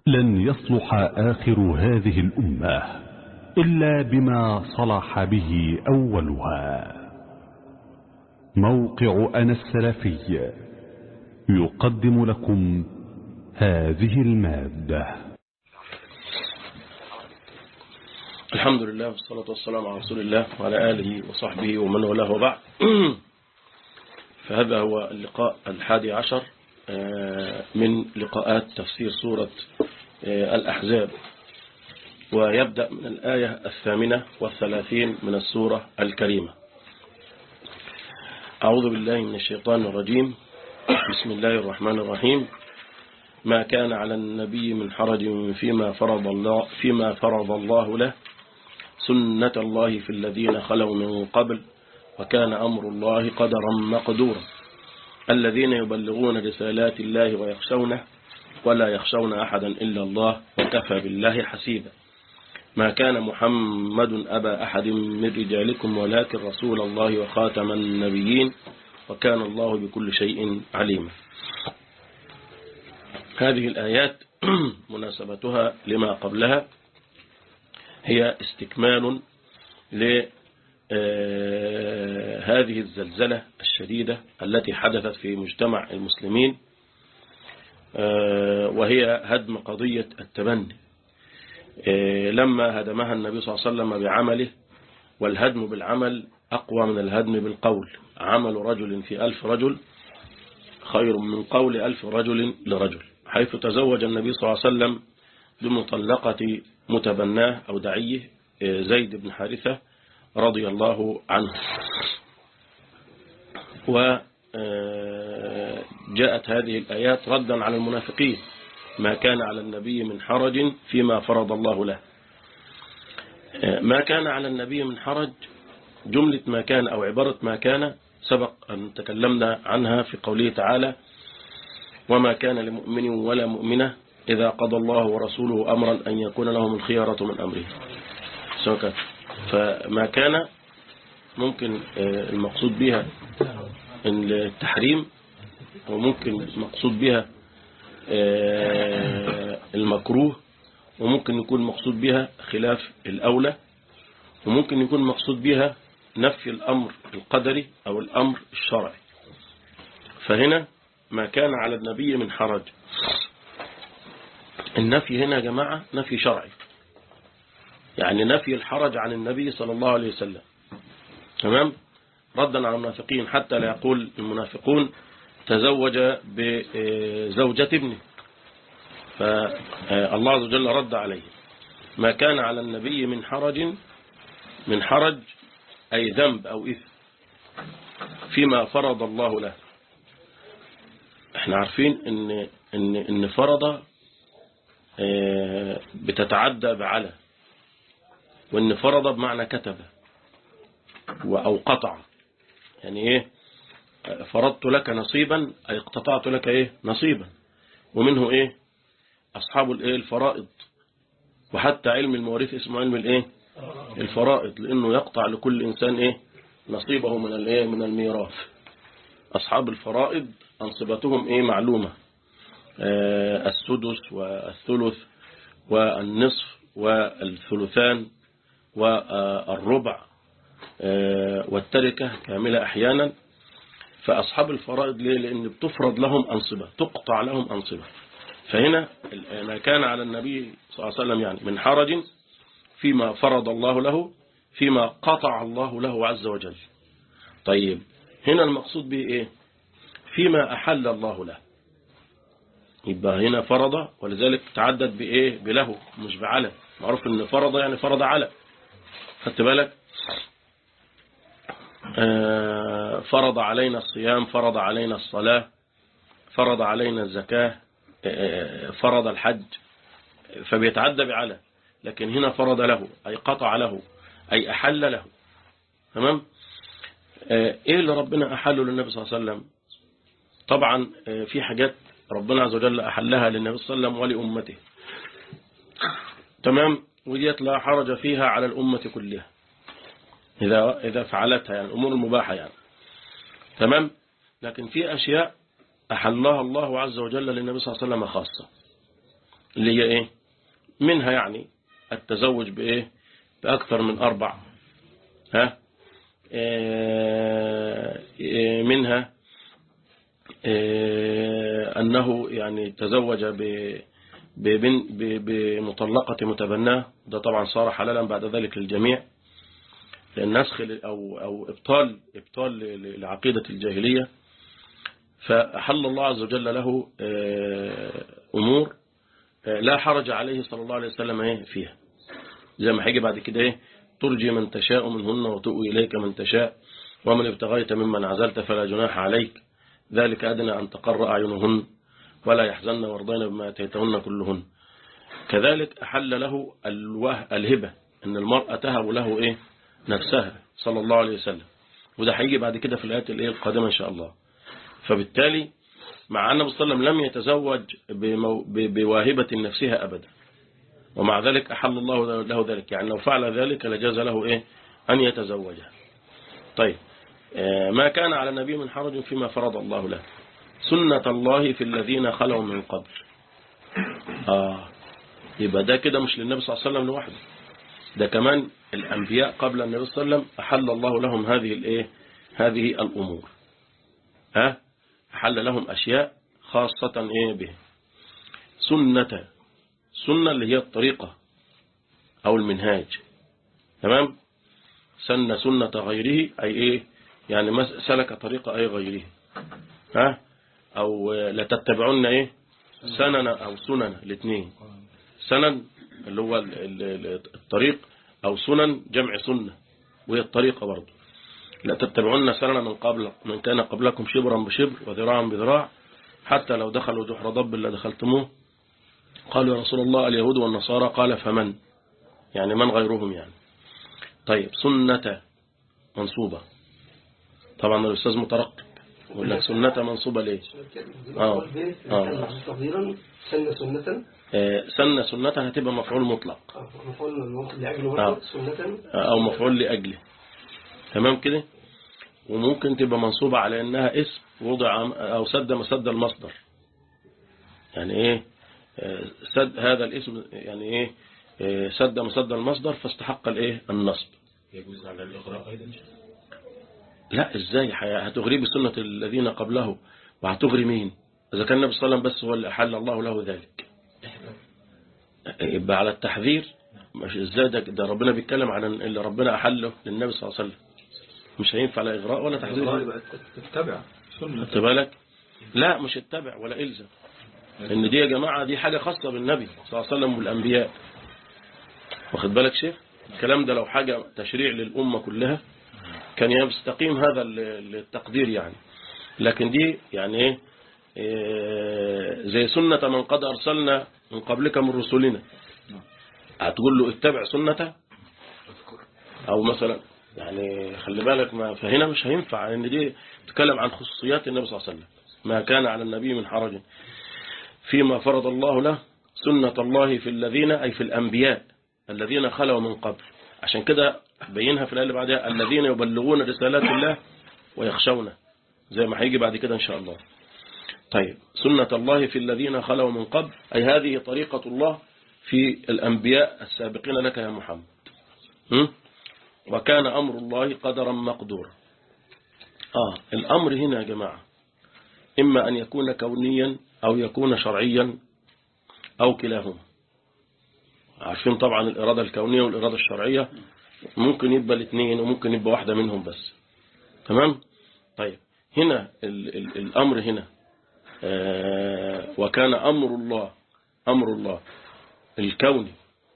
لن يصلح آخر هذه الأمة إلا بما صلح به أولها موقع أنا السلفي يقدم لكم هذه المادة الحمد لله والصلاة والسلام على رسول الله وعلى آله وصحبه ومن والاه وبعد فهذا هو اللقاء الحادي عشر من لقاءات تفسير سورة الأحزاب ويبدأ من الآية الثامنة والثلاثين من السورة الكريمة أعوذ بالله من الشيطان الرجيم بسم الله الرحمن الرحيم ما كان على النبي من حرج فيما فرض الله فيما فرض الله له سنة الله في الذين خلوا من قبل وكان أمر الله قدرا مقدورا الذين يبلغون رسالات الله ويخشونه ولا يخشون أحدا إلا الله وكفى بالله حسيبا ما كان محمد أبا أحد من رجالكم ولكن رسول الله وخاتم النبيين وكان الله بكل شيء عليما هذه الآيات مناسبتها لما قبلها هي استكمال لهذه الزلزلة الشديدة التي حدثت في مجتمع المسلمين وهي هدم قضية التبني لما هدمها النبي صلى الله عليه وسلم بعمله والهدم بالعمل أقوى من الهدم بالقول عمل رجل في ألف رجل خير من قول ألف رجل لرجل حيث تزوج النبي صلى الله عليه وسلم بمطلقة متبناه أو دعيه زيد بن حارثة رضي الله عنه وجاءت هذه الآيات ردا على المنافقين ما كان على النبي من حرج فيما فرض الله له ما كان على النبي من حرج جملة ما كان أو عبارة ما كان سبق أن تكلمنا عنها في قوله تعالى وما كان لمؤمن ولا مؤمنة إذا قضى الله ورسوله أمرا أن يكون لهم الخيارة من أمره سوكت فما كان ممكن المقصود بها التحريم وممكن المقصود بها المكروه وممكن يكون مقصود بها خلاف الأولى وممكن يكون مقصود بها نفي الأمر القدري أو الأمر الشرعي فهنا ما كان على النبي من حرج النفي هنا يا جماعة نفي شرعي يعني نفي الحرج عن النبي صلى الله عليه وسلم تمام ردا على المنافقين حتى لا يقول المنافقون تزوج بزوجة ابنه فالله عز وجل رد عليه ما كان على النبي من حرج من حرج أي ذنب أو إثم فيما فرض الله له احنا عارفين ان ان ان فرض بتتعدى بعلى وان فرض بمعنى كتب او قطع يعني ايه فرضت لك نصيبا اي اقتطعت لك ايه نصيبا ومنه ايه اصحاب الايه الفرائض وحتى علم المواريث اسمه علم الايه الفرائض لانه يقطع لكل انسان ايه نصيبه من الايه من الميراث اصحاب الفرائض أنصبتهم إيه معلومة آه السدس والثلث والنصف والثلثان والربع آه والتركة كاملة أحيانا فأصحاب الفرائض ليه لأن بتفرض لهم أنصبة تقطع لهم أنصبة فهنا ما كان على النبي صلى الله عليه وسلم يعني من حرج فيما فرض الله له فيما قطع الله له عز وجل طيب هنا المقصود به إيه فيما أحل الله له يبقى هنا فرض ولذلك تعدد بإيه بله مش بعلى معروف ان فرض يعني فرض على خدت بالك آه فرض علينا الصيام فرض علينا الصلاة فرض علينا الزكاة آه فرض الحج فبيتعدى بعلى لكن هنا فرض له أي قطع له أي أحل له تمام آه إيه اللي ربنا أحله للنبي صلى الله عليه وسلم طبعا في حاجات ربنا عز وجل أحلها للنبي صلى الله عليه وسلم ولأمته تمام وديت لا حرج فيها على الأمة كلها إذا إذا فعلتها يعني الأمور المباحة يعني تمام لكن في أشياء أحلها الله عز وجل للنبي صلى الله عليه وسلم خاصة اللي هي إيه منها يعني التزوج بإيه بأكثر من أربع ها إيه منها إيه أنه يعني تزوج بمطلقة متبناه ده طبعا صار حلالا بعد ذلك للجميع للنسخ أو, أو إبطال, إبطال لعقيدة الجاهلية فأحل الله عز وجل له أمور لا حرج عليه صلى الله عليه وسلم فيها زي ما هيجي بعد كده ايه ترجي من تشاء منهن وتؤوي إليك من تشاء ومن ابتغيت ممن عزلت فلا جناح عليك ذلك أدنى أن تقر أعينهن ولا يحزن وارضين بما أتيتهن كلهن كذلك أحل له الوه الهبة أن المرأة تهب له إيه نفسها صلى الله عليه وسلم وده هيجي بعد كده في الآيات الإيه القادمة إن شاء الله فبالتالي مع أن النبي صلى الله عليه وسلم لم يتزوج بواهبة نفسها أبدا ومع ذلك أحل الله له ذلك يعني لو فعل ذلك لجاز له إيه أن يتزوجها طيب ما كان على النبي من حرج فيما فرض الله له سنة الله في الذين خلوا من قبل آه يبقى ده كده مش للنبي صلى الله عليه وسلم لوحده ده كمان الأنبياء قبل النبي صلى الله عليه وسلم أحل الله لهم هذه الإيه هذه الأمور ها أحل لهم أشياء خاصة إيه به سنة سنة اللي هي الطريقة أو المنهاج تمام سن سنة غيره أي إيه يعني سلك طريقة أي غيره ها أو لتتبعون إيه سنن أو سنن الاثنين سنن اللي هو الطريق أو سنن جمع سنة وهي الطريقة برضه لا تتبعون سنن من قبل من كان قبلكم شبرا بشبر وذراعا بذراع حتى لو دخلوا جحر ضب لا دخلتموه قالوا يا رسول الله اليهود والنصارى قال فمن يعني من غيرهم يعني طيب سنة منصوبة طبعا الأستاذ مترقب يقول لك سنة منصوبة ليه آه. آه. سنة سنة آه. سنة سنة هتبقى مفعول مطلق مفعول لأجله سنة أو مفعول لأجله تمام كده وممكن تبقى منصوبة على أنها اسم وضع أو سد مسد المصدر يعني إيه سد هذا الاسم يعني إيه سد مسد المصدر فاستحق الإيه النصب يجوز على الإغراء أيضا لا ازاي هتغري بسنة الذين قبله وهتغري مين إذا كان النبي صلى الله عليه وسلم بس هو اللي أحل الله له ذلك يبقى على التحذير مش ازاي ده, ده ربنا بيتكلم عن اللي ربنا أحله للنبي صلى الله عليه وسلم مش هينفع لا إغراء ولا تحذير تتبع سنة خدت بالك لا مش اتبع ولا إلزم ان دي يا جماعة دي حاجة خاصة بالنبي صلى الله عليه وسلم والأنبياء واخد بالك شيخ الكلام ده لو حاجة تشريع للأمة كلها كان يستقيم هذا التقدير يعني لكن دي يعني ايه زي سنة من قد أرسلنا من قبلك من رسلنا هتقول له اتبع سنته أو مثلا يعني خلي بالك ما فهنا مش هينفع لأن دي تتكلم عن خصوصيات النبي صلى الله عليه وسلم ما كان على النبي من حرج فيما فرض الله له سنة الله في الذين أي في الأنبياء الذين خلوا من قبل عشان كده بينها في الآية اللي بعدها الذين يبلغون رسالات الله ويخشونه زي ما هيجي بعد كده إن شاء الله طيب سنة الله في الذين خلوا من قبل أي هذه طريقة الله في الأنبياء السابقين لك يا محمد م? وكان أمر الله قدرا مقدورا آه الأمر هنا يا جماعة إما أن يكون كونيا أو يكون شرعيا أو كلاهما عارفين طبعا الإرادة الكونية والإرادة الشرعية ممكن يبقى الاثنين وممكن يبقى واحدة منهم بس تمام طيب هنا ال ال الأمر هنا آه وكان أمر الله أمر الله الكوني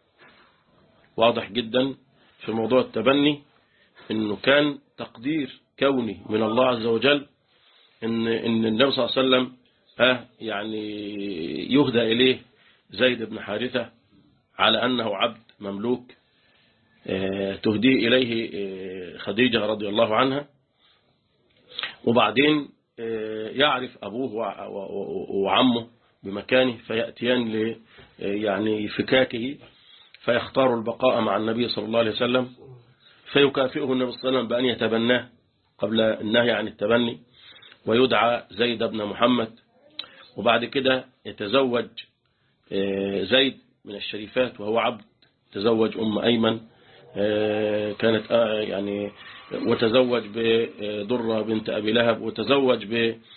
واضح جدا في موضوع التبني انه كان تقدير كوني من الله عز وجل ان ان النبي صلى الله عليه وسلم آه يعني يهدى اليه زيد بن حارثة على انه عبد مملوك آه تهدي اليه آه خديجة رضي الله عنها وبعدين يعرف أبوه وعمه بمكانه فيأتيان ل يعني فكاكه فيختار البقاء مع النبي صلى الله عليه وسلم فيكافئه النبي صلى الله عليه وسلم بأن يتبناه قبل النهي عن التبني ويدعى زيد بن محمد وبعد كده يتزوج آه، زيد من الشريفات وهو عبد تزوج أم أيمن آه، كانت آه، يعني وتزوج بدرة بنت أبي لهب وتزوج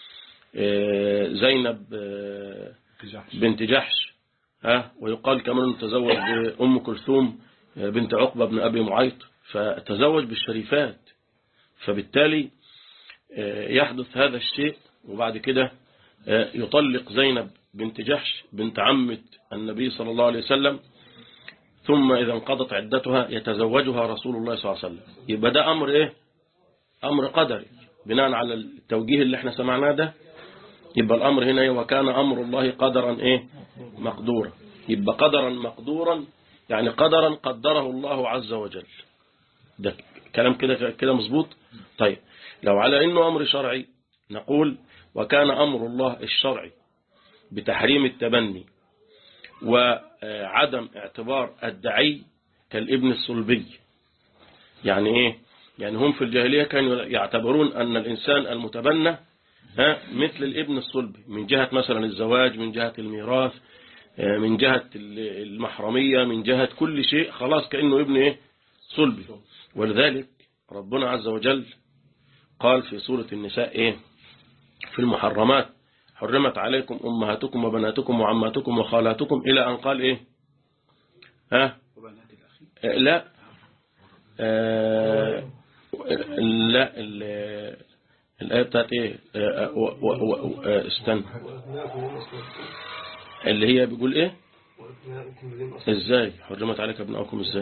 بزينب بنت جحش ها ويقال كمان انه تزوج بأم كلثوم بنت عقبة بن أبي معيط فتزوج بالشريفات فبالتالي يحدث هذا الشيء وبعد كده يطلق زينب بنت جحش بنت عمة النبي صلى الله عليه وسلم ثم إذا انقضت عدتها يتزوجها رسول الله صلى الله عليه وسلم يبقى ده أمر إيه أمر قدري بناء على التوجيه اللي احنا سمعناه ده يبقى الأمر هنا إيه؟ وكان أمر الله قدرا إيه مقدورا يبقى قدرا مقدورا يعني قدرا قدره الله عز وجل ده كلام كده كده مظبوط طيب لو على انه امر شرعي نقول وكان امر الله الشرعي بتحريم التبني وعدم اعتبار الدعي كالابن الصلبي يعني ايه يعني هم في الجاهلية كانوا يعتبرون ان الانسان المتبنى ها مثل الابن الصلبي من جهة مثلا الزواج من جهة الميراث من جهة المحرمية من جهة كل شيء خلاص كأنه ابن ايه صلبي ولذلك ربنا عز وجل قال في سورة النساء ايه في المحرمات حرمت عليكم أمهاتكم وبناتكم وعماتكم وخالاتكم إلى أن قال إيه ها آه لا آه لا الآية بتاعت إيه آه و و و استنى اللي هي بيقول إيه ازاي حرمت عليك ابنائكم ازاي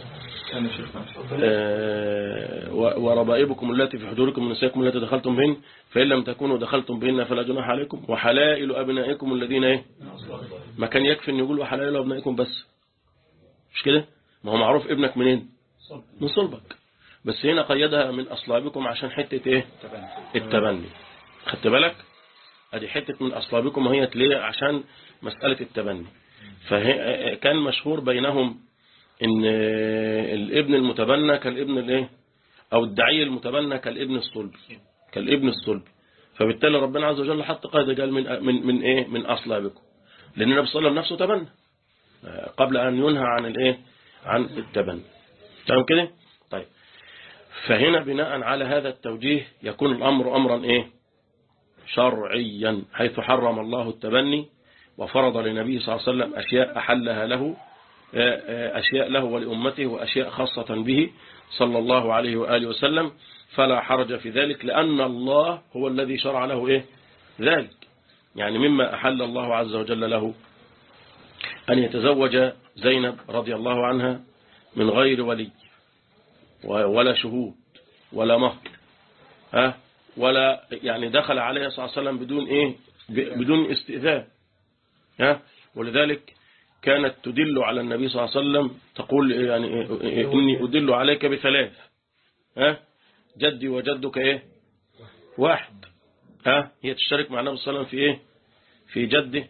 آه وربائبكم التي في حجوركم من نسائكم التي دخلتم بهن فإن لم تكونوا دخلتم بهن فلا جناح عليكم وحلائل أبنائكم الذين ايه ما كان يكفي ان يقول وحلائل أبنائكم بس مش كده ما هو معروف ابنك منين من صلبك بس هنا قيدها من أصلابكم عشان حتة ايه التبني خدت بالك ادي حتة من أصلابكم هي ليه عشان مسألة التبني فكان مشهور بينهم ان الابن المتبنى كالابن الايه او الدعي المتبنى كالابن الصلبي كالابن الصلبي فبالتالي ربنا عز وجل حط قاعده قال من من من ايه من اصلابكم لان النبي صلى الله عليه وسلم نفسه تبنى قبل ان ينهى عن الايه عن التبني تمام كده طيب فهنا بناء على هذا التوجيه يكون الامر امرا ايه شرعيا حيث حرم الله التبني وفرض للنبي صلى الله عليه وسلم أشياء أحلها له أشياء له ولأمته وأشياء خاصة به صلى الله عليه وآله وسلم فلا حرج في ذلك لأن الله هو الذي شرع له إيه ذلك يعني مما أحل الله عز وجل له أن يتزوج زينب رضي الله عنها من غير ولي ولا شهود ولا مهر ها ولا يعني دخل عليها صلى الله عليه وسلم بدون إيه بدون استئذان ها ولذلك كانت تدل على النبي صلى الله عليه وسلم تقول يعني إني أدل عليك بثلاث ها جدي وجدك إيه واحد ها هي تشترك مع النبي صلى الله عليه وسلم في إيه في جده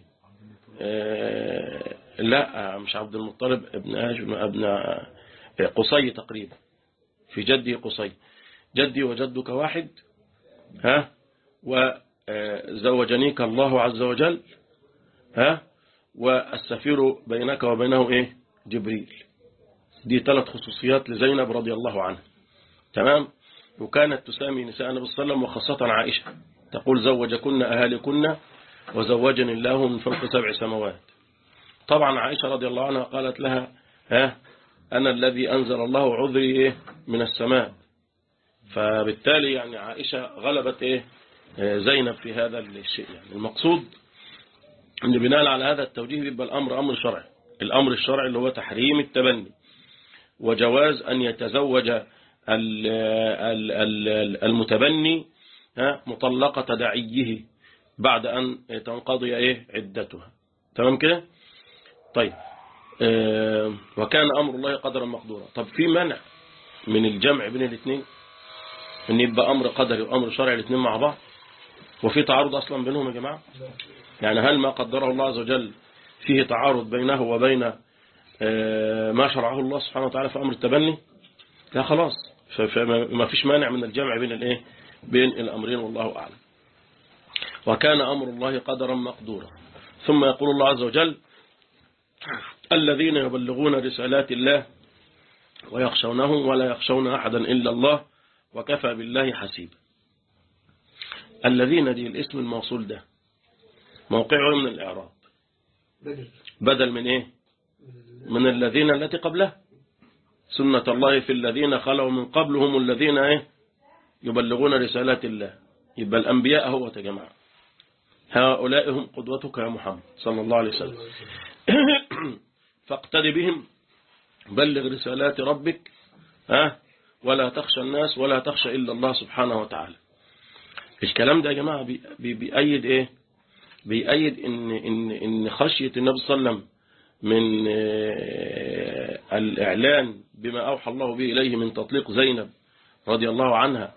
آه لا مش عبد المطلب ابن هاشم ابن قصي تقريبا في جدي قصي جدي وجدك واحد ها وزوجنيك الله عز وجل ها والسفير بينك وبينه ايه جبريل دي ثلاث خصوصيات لزينب رضي الله عنها تمام وكانت تسامي نساء النبي صلى الله عليه وسلم وخاصة عائشة تقول زوجكن أهالكن وزوجني الله من فوق سبع سماوات طبعا عائشة رضي الله عنها قالت لها ها أنا الذي أنزل الله عذري إيه من السماء فبالتالي يعني عائشة غلبت إيه زينب في هذا الشيء يعني المقصود ان بناء على هذا التوجيه يبقى الأمر أمر شرعي الأمر الشرعي اللي هو تحريم التبني وجواز أن يتزوج المتبني مطلقة دعيه بعد أن تنقضي إيه عدتها تمام كده طيب وكان أمر الله قدرا مقدورا طب في منع من الجمع بين الاثنين ان يبقى أمر قدري وأمر شرعي الاثنين مع بعض وفي تعارض أصلا بينهم يا جماعة يعني هل ما قدره الله عز وجل فيه تعارض بينه وبين ما شرعه الله سبحانه وتعالى في أمر التبني لا خلاص فما فيش مانع من الجمع بين الايه بين الأمرين والله أعلم وكان أمر الله قدرا مقدورا ثم يقول الله عز وجل الذين يبلغون رسالات الله ويخشونه ولا يخشون أحدا إلا الله وكفى بالله حسيبا الذين دي الاسم الموصول ده موقعه من الإعراب بدل بدل من إيه من الذين التي قبله سنة الله في الذين خلوا من قبل هم الذين إيه يبلغون رسالات الله يبقى الأنبياء هو يا جماعة هؤلاء هم قدوتك يا محمد صلى الله عليه وسلم فاقتد بهم بلغ رسالات ربك ها ولا تخشى الناس ولا تخشى إلا الله سبحانه وتعالى الكلام ده يا جماعة بي- بي- بيأيد إيه بيأيد إن, إن, إن خشية النبي صلى الله عليه وسلم من آه، الإعلان بما أوحى الله به إليه من تطليق زينب رضي الله عنها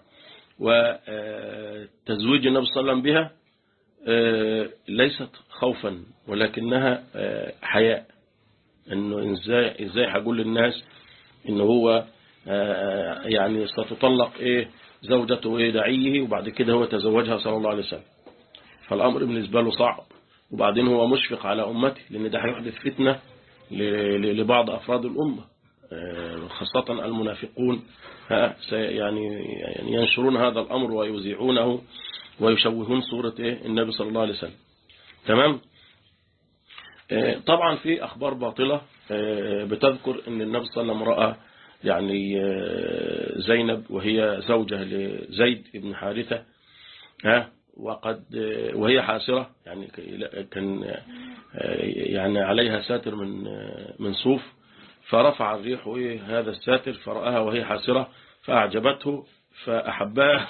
وتزويج النبي صلى الله عليه وسلم بها آه، ليست خوفا ولكنها آه، حياء انه ازاي ازاي هقول للناس ان هو آه، يعني ستطلق ايه زوجته ايه دعيه وبعد كده هو تزوجها صلى الله عليه وسلم فالامر بالنسبه له صعب وبعدين هو مشفق على امته لان ده هيحدث فتنه ل- ل- لبعض افراد الامه آه، خاصة المنافقون ها، سي- يعني يعني ينشرون هذا الأمر ويذيعونه ويشوهون صورة إيه النبي صلى الله عليه وسلم تمام آه، طبعا في أخبار باطلة آه، بتذكر أن النبي صلى الله عليه وسلم رأى يعني آه، زينب وهي زوجة لزيد بن حارثة ها وقد آه، وهي حاسرة يعني ك- كان آه، يعني عليها ساتر من آه، من صوف فرفع الريح إيه هذا الساتر فرآها وهي حاسرة فأعجبته فأحبها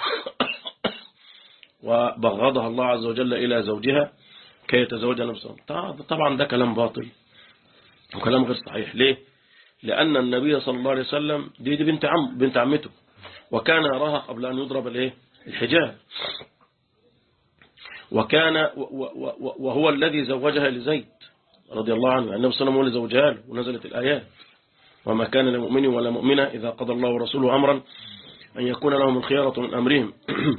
وبغضها الله عز وجل إلى زوجها كي يتزوجها النبي صلى الله عليه وسلم طبعا ده كلام باطل وكلام غير صحيح ليه؟ لأن النبي صلى الله عليه وسلم دي, دي بنت عم بنت عمته وكان يراها قبل أن يضرب الايه الحجاب وكان و- و- و- وهو الذي زوجها لزيد رضي الله عنه النبي صلى الله عليه وسلم هو اللي زوجها له ونزلت الآيات وما كان لمؤمن ولا مؤمنة إذا قضى الله ورسوله أمرا أن يكون لهم الخيارة من أمرهم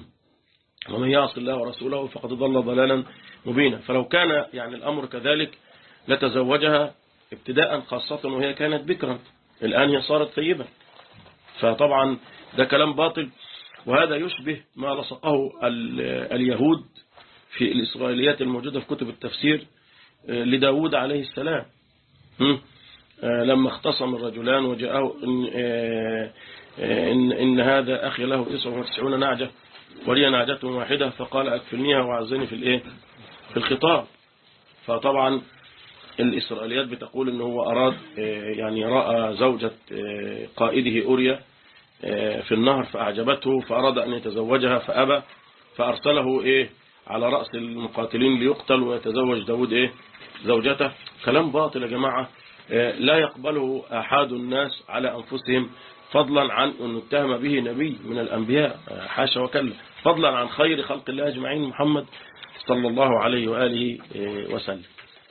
ومن يعص الله ورسوله فقد ضل ضلالا مبينا فلو كان يعني الأمر كذلك لتزوجها ابتداء خاصة وهي كانت بكرا الآن هي صارت ثيبة فطبعا ده كلام باطل وهذا يشبه ما لصقه ال- اليهود في الإسرائيليات الموجودة في كتب التفسير آه، لداود عليه السلام هم؟ آه، لما اختصم الرجلان وجاءه إن, آه، آه، إن, إن هذا أخي له 99 نعجة ولي نعجة واحدة فقال أكفلنيها وعزني في الإيه في الخطاب فطبعا الإسرائيليات بتقول إن هو أراد آه، يعني رأى زوجة آه، قائده أوريا آه، في النهر فأعجبته فأراد أن يتزوجها فأبى فأرسله إيه على رأس المقاتلين ليقتل ويتزوج داود إيه زوجته كلام باطل يا جماعة آه، لا يقبله أحد الناس على أنفسهم فضلا عن أن اتهم به نبي من الأنبياء آه، حاشا وكلا فضلا عن خير خلق الله أجمعين محمد صلى الله عليه وآله آه، وسلم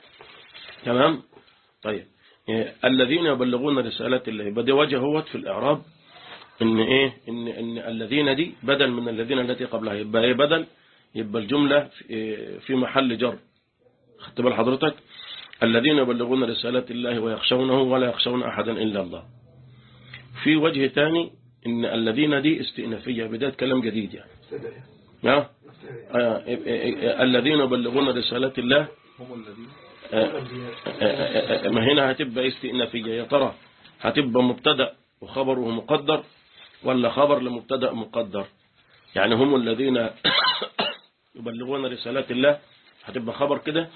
تمام طيب آه، الذين يبلغون رسالات الله يبقى ده وجه هوت في الإعراب ان ايه ان ان الذين دي بدل من الذين التي قبلها يبقى ايه بدل يبقى الجملة في- في محل جر خدت بال حضرتك الذين يبلغون رسالات الله ويخشونه ولا يخشون احدا الا الله في وجه تاني ان الذين دي استئنافية بداية كلام جديد يعني ابتدأ ها؟ آه، آه، آه، الذين يبلغون رسالات الله هم الذين آه، آه، آه، ما هنا هتبقى استئنافية يا ترى هتبقى مبتدا وخبره مقدر ولا خبر لمبتدا مقدر يعني هم الذين يبلغون رسالات الله هتبقى خبر كده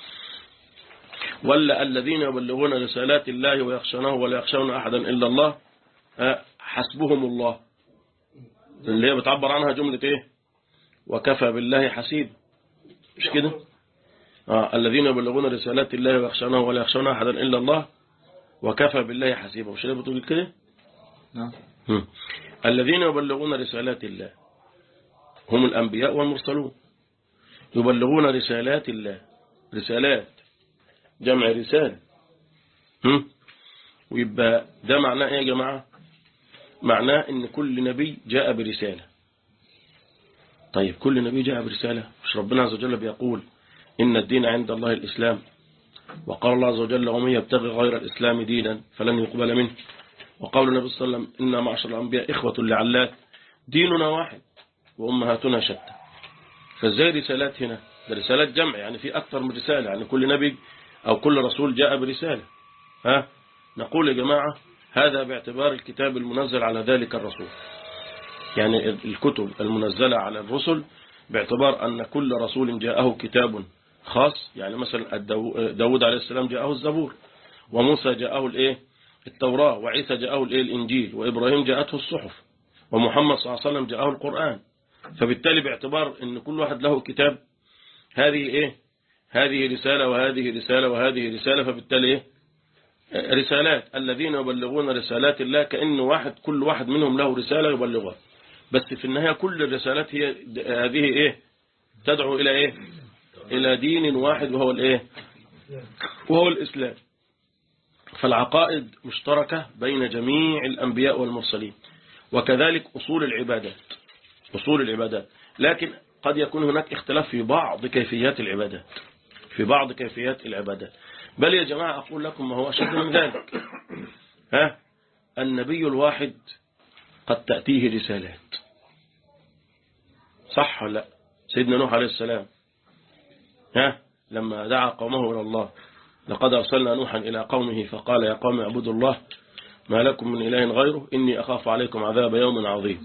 ولا الذين يبلغون رسالات الله ويخشونه ولا يخشون أحدا إلا الله آه، حسبهم الله اللي هي بتعبر عنها جملة ايه وكفى بالله حسيب مش كده آه الذين يبلغون رسالات الله ويخشونه ولا يخشون أحدا إلا الله وكفى بالله حسيبا مش اللي بتقول كده نعم هم. الذين يبلغون رسالات الله هم الأنبياء والمرسلون يبلغون رسالات الله رسالات جمع رسالة هم؟ ويبقى ده معناه ايه يا جماعة معناه ان كل نبي جاء برسالة طيب كل نبي جاء برسالة مش ربنا عز وجل بيقول إن الدين عند الله الإسلام وقال الله عز وجل ومن يبتغي غير الإسلام دينا فلن يقبل منه وقول النبي صلى الله عليه وسلم إن معشر الأنبياء إخوة لعلات ديننا واحد وأمهاتنا شتى فازاي رسالات هنا ده رسالات جمع يعني في أكثر من رسالة يعني كل نبي أو كل رسول جاء برسالة ها نقول يا جماعة هذا باعتبار الكتاب المنزل على ذلك الرسول يعني الكتب المنزلة على الرسل باعتبار أن كل رسول جاءه كتاب خاص يعني مثلا الداو- داود عليه السلام جاءه الزبور وموسى جاءه الايه التوراة وعيسى جاءه الايه الإنجيل وإبراهيم جاءته الصحف ومحمد صلى الله عليه وسلم جاءه القرآن فبالتالي باعتبار أن كل واحد له كتاب هذه ايه هذه رسالة وهذه رسالة وهذه رسالة فبالتالي ايه رسالات الذين يبلغون رسالات الله كأن واحد كل واحد منهم له رسالة يبلغها بس في النهاية كل الرسالات هي هذه ايه تدعو الى ايه الى دين واحد وهو الايه وهو الاسلام فالعقائد مشتركة بين جميع الانبياء والمرسلين وكذلك اصول العبادات اصول العبادات لكن قد يكون هناك اختلاف في بعض كيفيات العبادات في بعض كيفيات العبادات بل يا جماعة أقول لكم ما هو أشد من ذلك ها النبي الواحد قد تأتيه رسالات صح ولا لا سيدنا نوح عليه السلام ها لما دعا قومه إلى الله لقد أرسلنا نوحا إلى قومه فقال يا قوم اعبدوا الله ما لكم من إله غيره إني أخاف عليكم عذاب يوم عظيم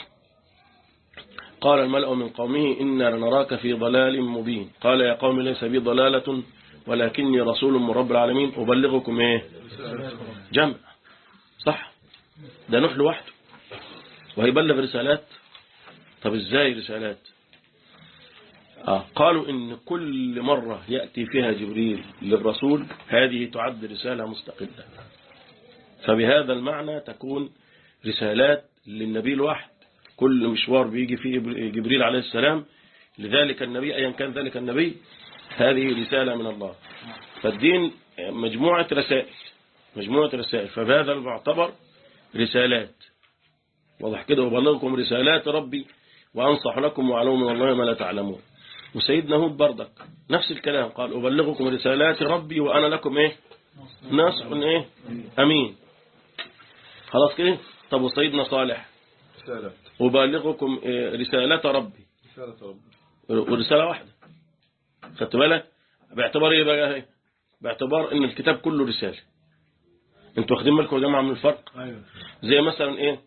قال الملأ من قومه إنا لنراك في ضلال مبين قال يا قوم ليس بي ضلالة ولكني رسول من رب العالمين أبلغكم إيه جمع صح ده نوح لوحده وهيبلغ رسالات طب إزاي رسالات آه قالوا إن كل مرة يأتي فيها جبريل للرسول هذه تعد رسالة مستقلة فبهذا المعنى تكون رسالات للنبي الواحد كل مشوار بيجي فيه جبريل عليه السلام لذلك النبي أيا كان ذلك النبي هذه رسالة من الله فالدين مجموعة رسائل مجموعة رسائل فبهذا المعتبر رسالات واضح كده وبلغكم رسالات ربي وأنصح لكم وأعلم من الله ما لا تعلمون وسيدنا هود بردك نفس الكلام قال أبلغكم رسالات ربي وأنا لكم إيه ناصح إيه أمين خلاص كده طب وسيدنا صالح رسالة أبلغكم إيه رسالة ربي رسالة رب ورسالة واحدة خدت بالك باعتبار ايه بقى ايه باعتبار ان الكتاب كله رسالة انتوا واخدين بالكم يا جماعه من الفرق أيوة زي مثلا ايه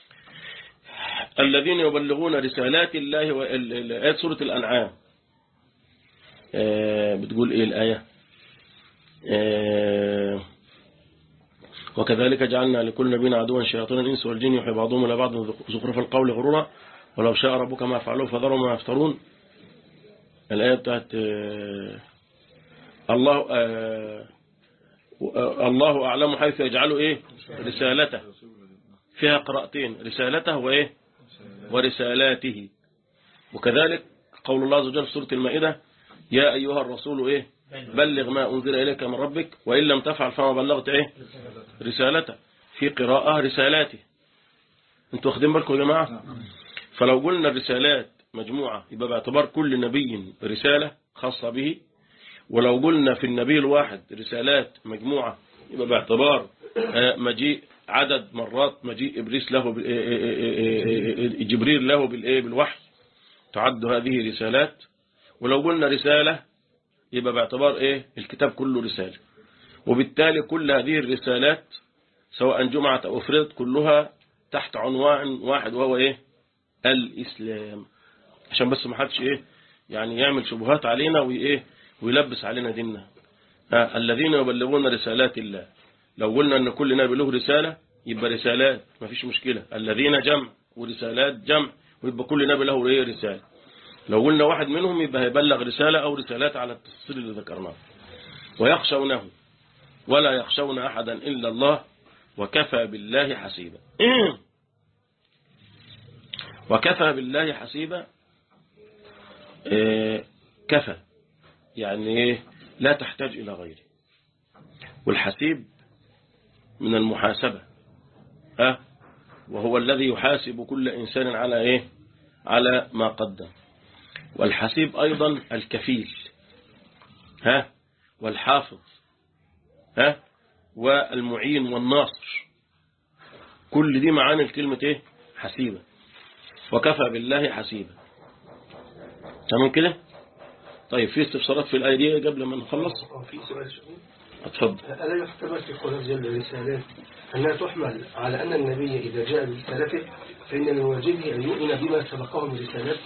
الذين يبلغون رسالات الله وآيات سورة الأنعام آه بتقول ايه الآية آه وكذلك جعلنا لكل نبي عدوا شياطين الإنس والجن يوحي بعضهم إلى بعض زخرف القول غرورا ولو شاء ربك ما فعلوه فذروا ما يفترون الآية بتاعت آه، الله آه، آه، الله أعلم حيث يجعله إيه رسالته فيها قراءتين رسالته وإيه ورسالاته وكذلك قول الله عز وجل في سورة المائدة يا أيها الرسول إيه بلغ ما أنزل إليك من ربك وإن لم تفعل فما بلغت إيه رسالته في قراءة رسالاته انتوا واخدين بالكم يا جماعة فلو قلنا الرسالات مجموعة يبقى باعتبار كل نبي رسالة خاصة به ولو قلنا في النبي الواحد رسالات مجموعة يبقى باعتبار آه، مجيء عدد مرات مجيء إبليس له بال- آه، آه، آه، آه، جبريل له بالإيه بالوحي تعد هذه رسالات ولو قلنا رسالة يبقى باعتبار إيه الكتاب كله رسالة وبالتالي كل هذه الرسالات سواء جمعت أو أفردت كلها تحت عنوان واحد وهو إيه الإسلام عشان بس ما حدش إيه يعني يعمل شبهات علينا وإيه ويلبس علينا ديننا آه الذين يبلغون رسالات الله لو قلنا أن كل نبي له رسالة يبقى رسالات ما فيش مشكلة الذين جمع ورسالات جمع ويبقى كل نبي له إيه رسالة لو قلنا واحد منهم يبقى هيبلغ رسالة أو رسالات على التفصيل اللي ذكرناه ويخشونه ولا يخشون أحدا إلا الله وكفى بالله حسيبا وكفى بالله حسيبا إيه، كفى يعني إيه؟ لا تحتاج إلى غيره والحسيب من المحاسبة ها وهو الذي يحاسب كل إنسان على إيه على ما قدم والحسيب أيضا الكفيل ها والحافظ ها والمعين والناصر كل دي معاني الكلمة ايه حسيبة وكفى بالله حسيبا تمام كده طيب في استفسارات في الآية دي قبل ما نخلص آه، في سؤال شيخ اتفضل ألا يحتمل في قول جل الرسالات أنها تحمل على أن النبي إذا جاء برسالته فإن من واجبه أن يؤمن بما سبقه من رسالات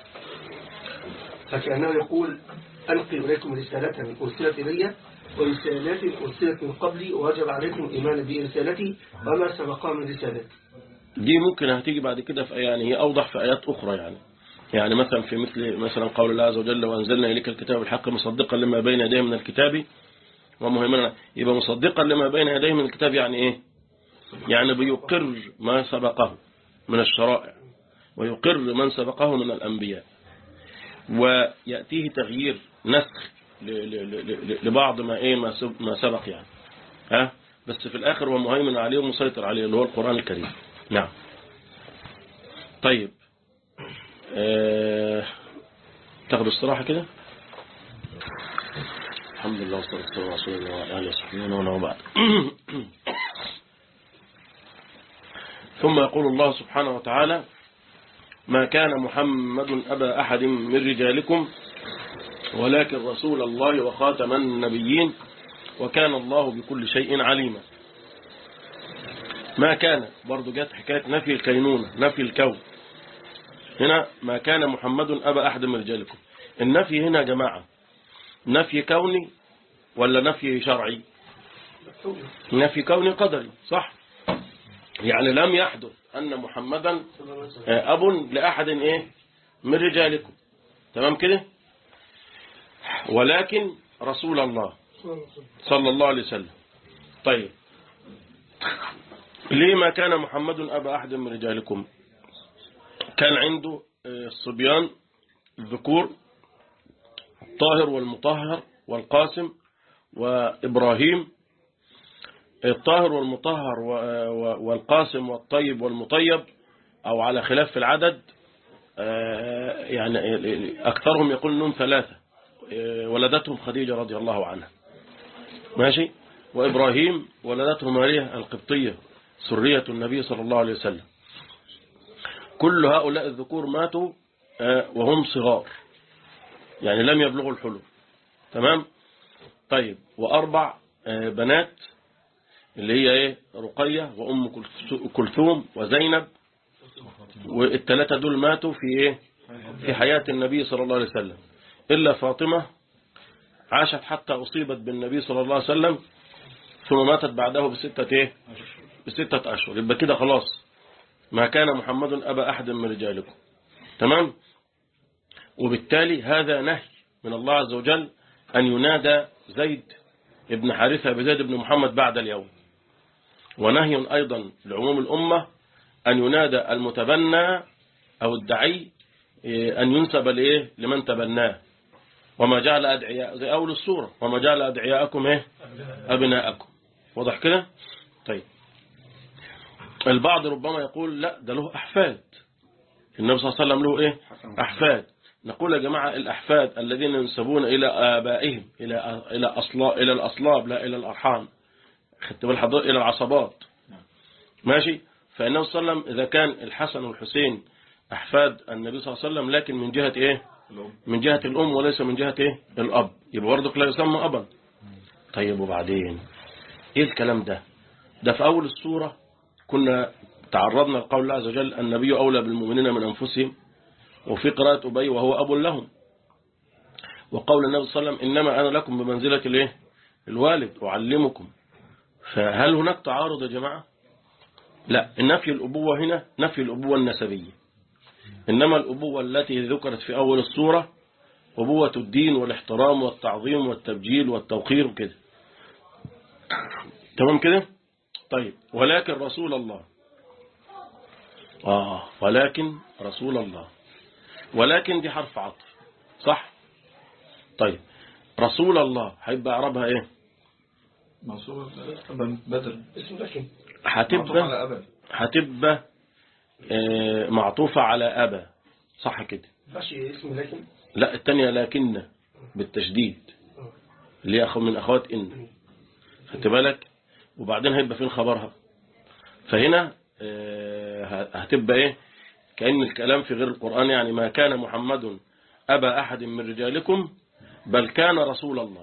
فكأنه يقول ألقي إليكم رسالة أرسلت إلي ورسالات أرسلت من قبلي ووجب عليكم الإيمان برسالتي وما سبقها من رسالتي دي ممكن هتيجي بعد كده في يعني هي أوضح في آيات أخرى يعني يعني مثلا في مثل مثلا قول الله عز وجل وأنزلنا إليك الكتاب بالحق مصدقا لما بين يديه من الكتاب ومهمنا يبقى مصدقا لما بين يديه من الكتاب يعني إيه يعني بيقر ما سبقه من الشرائع ويقر من سبقه من الأنبياء ويأتيه تغيير نسخ ل- ل- ل- ل- لبعض ما إيه ما سب- ما سبق يعني ها بس في الآخر هو مهيمن عليه ومسيطر عليه اللي هو القرآن الكريم نعم طيب آه... تاخدوا استراحة كده الحمد لله والصلاة والسلام على رسول الله وعلى آله وصحبه ومن والاه بعد ثم يقول الله سبحانه وتعالى ما كان محمد أبا أحد من رجالكم ولكن رسول الله وخاتم النبيين وكان الله بكل شيء عليما ما كان برضو جت حكاية نفي الكينونة نفي الكون هنا ما كان محمد أبا أحد من رجالكم النفي هنا يا جماعة نفي كوني ولا نفي شرعي نفي كوني قدري صح يعني لم يحدث أن محمدا أب لأحد إيه من رجالكم تمام كده ولكن رسول الله صلى الله عليه وسلم طيب ليه ما كان محمد أبا أحد من رجالكم كان عنده آه، الصبيان الذكور الطاهر والمطهر والقاسم وإبراهيم الطاهر والمطهر و- و- والقاسم والطيب والمطيب أو على خلاف في العدد آه، يعني أكثرهم يقول أنهم ثلاثة آه، ولدتهم خديجة رضي الله عنها ماشي وإبراهيم ولدته ماريا القبطية سرية النبي صلى الله عليه وسلم كل هؤلاء الذكور ماتوا آه، وهم صغار يعني لم يبلغوا الحلم تمام طيب وأربع آه، بنات اللي هي ايه رقية وأم كلث- كلثوم وزينب والثلاثة دول ماتوا في ايه في حياة النبي صلى الله عليه وسلم إلا فاطمة عاشت حتى أصيبت بالنبي صلى الله عليه وسلم ثم ماتت بعده بستة ايه بستة أشهر يبقى كده خلاص ما كان محمد أبا أحد من رجالكم تمام وبالتالي هذا نهي من الله عز وجل أن ينادى زيد ابن حارثة بزيد بن محمد بعد اليوم ونهي أيضا لعموم الأمة أن ينادى المتبنى أو الدعي إيه، أن ينسب لإيه لمن تبناه وما جعل أدعياء زي أول السورة وما جعل أدعياءكم إيه أبناءكم واضح كده طيب البعض ربما يقول لا ده له أحفاد النبي صلى الله عليه وسلم له إيه أحفاد نقول يا جماعة الأحفاد الذين ينسبون إلى آبائهم إلى إلى أصلا إلى الأصلاب لا إلى الأرحام خدت بال حضرتك إلى العصبات ماشي فالنبي صلى الله عليه وسلم إذا كان الحسن والحسين أحفاد النبي صلى الله عليه وسلم لكن من جهة إيه من جهة الأم وليس من جهة إيه الأب يبقى برضك لا يسمى أبا طيب وبعدين إيه الكلام ده ده في أول السورة كنا تعرضنا لقول الله عز وجل النبي أولى بالمؤمنين من أنفسهم وفي قراءة أبي وهو أب لهم وقول النبي صلى الله عليه وسلم إنما أنا لكم بمنزلة الإيه الوالد أعلمكم فهل هناك تعارض يا جماعة لا نفي الأبوة هنا نفي الأبوة النسبية إنما الأبوة التي ذكرت في أول السورة أبوة الدين والاحترام والتعظيم والتبجيل والتوقير وكده تمام كده طيب ولكن رسول الله آه ولكن رسول الله ولكن دي حرف عطف صح طيب رسول الله هيبقى أعربها إيه منصوب بدل اسم لكن معطوف هتبقى على أبد هتبقى آه، معطوفة على أبا صح كده فاشي اسم لكن لا التانية لكن بالتشديد اللي هي أخو من أخوات إن خدت بالك وبعدين هيبقى فين خبرها فهنا آه، هتبقى إيه كأن الكلام في غير القرآن يعني ما كان محمد أبا أحد من رجالكم بل كان رسول الله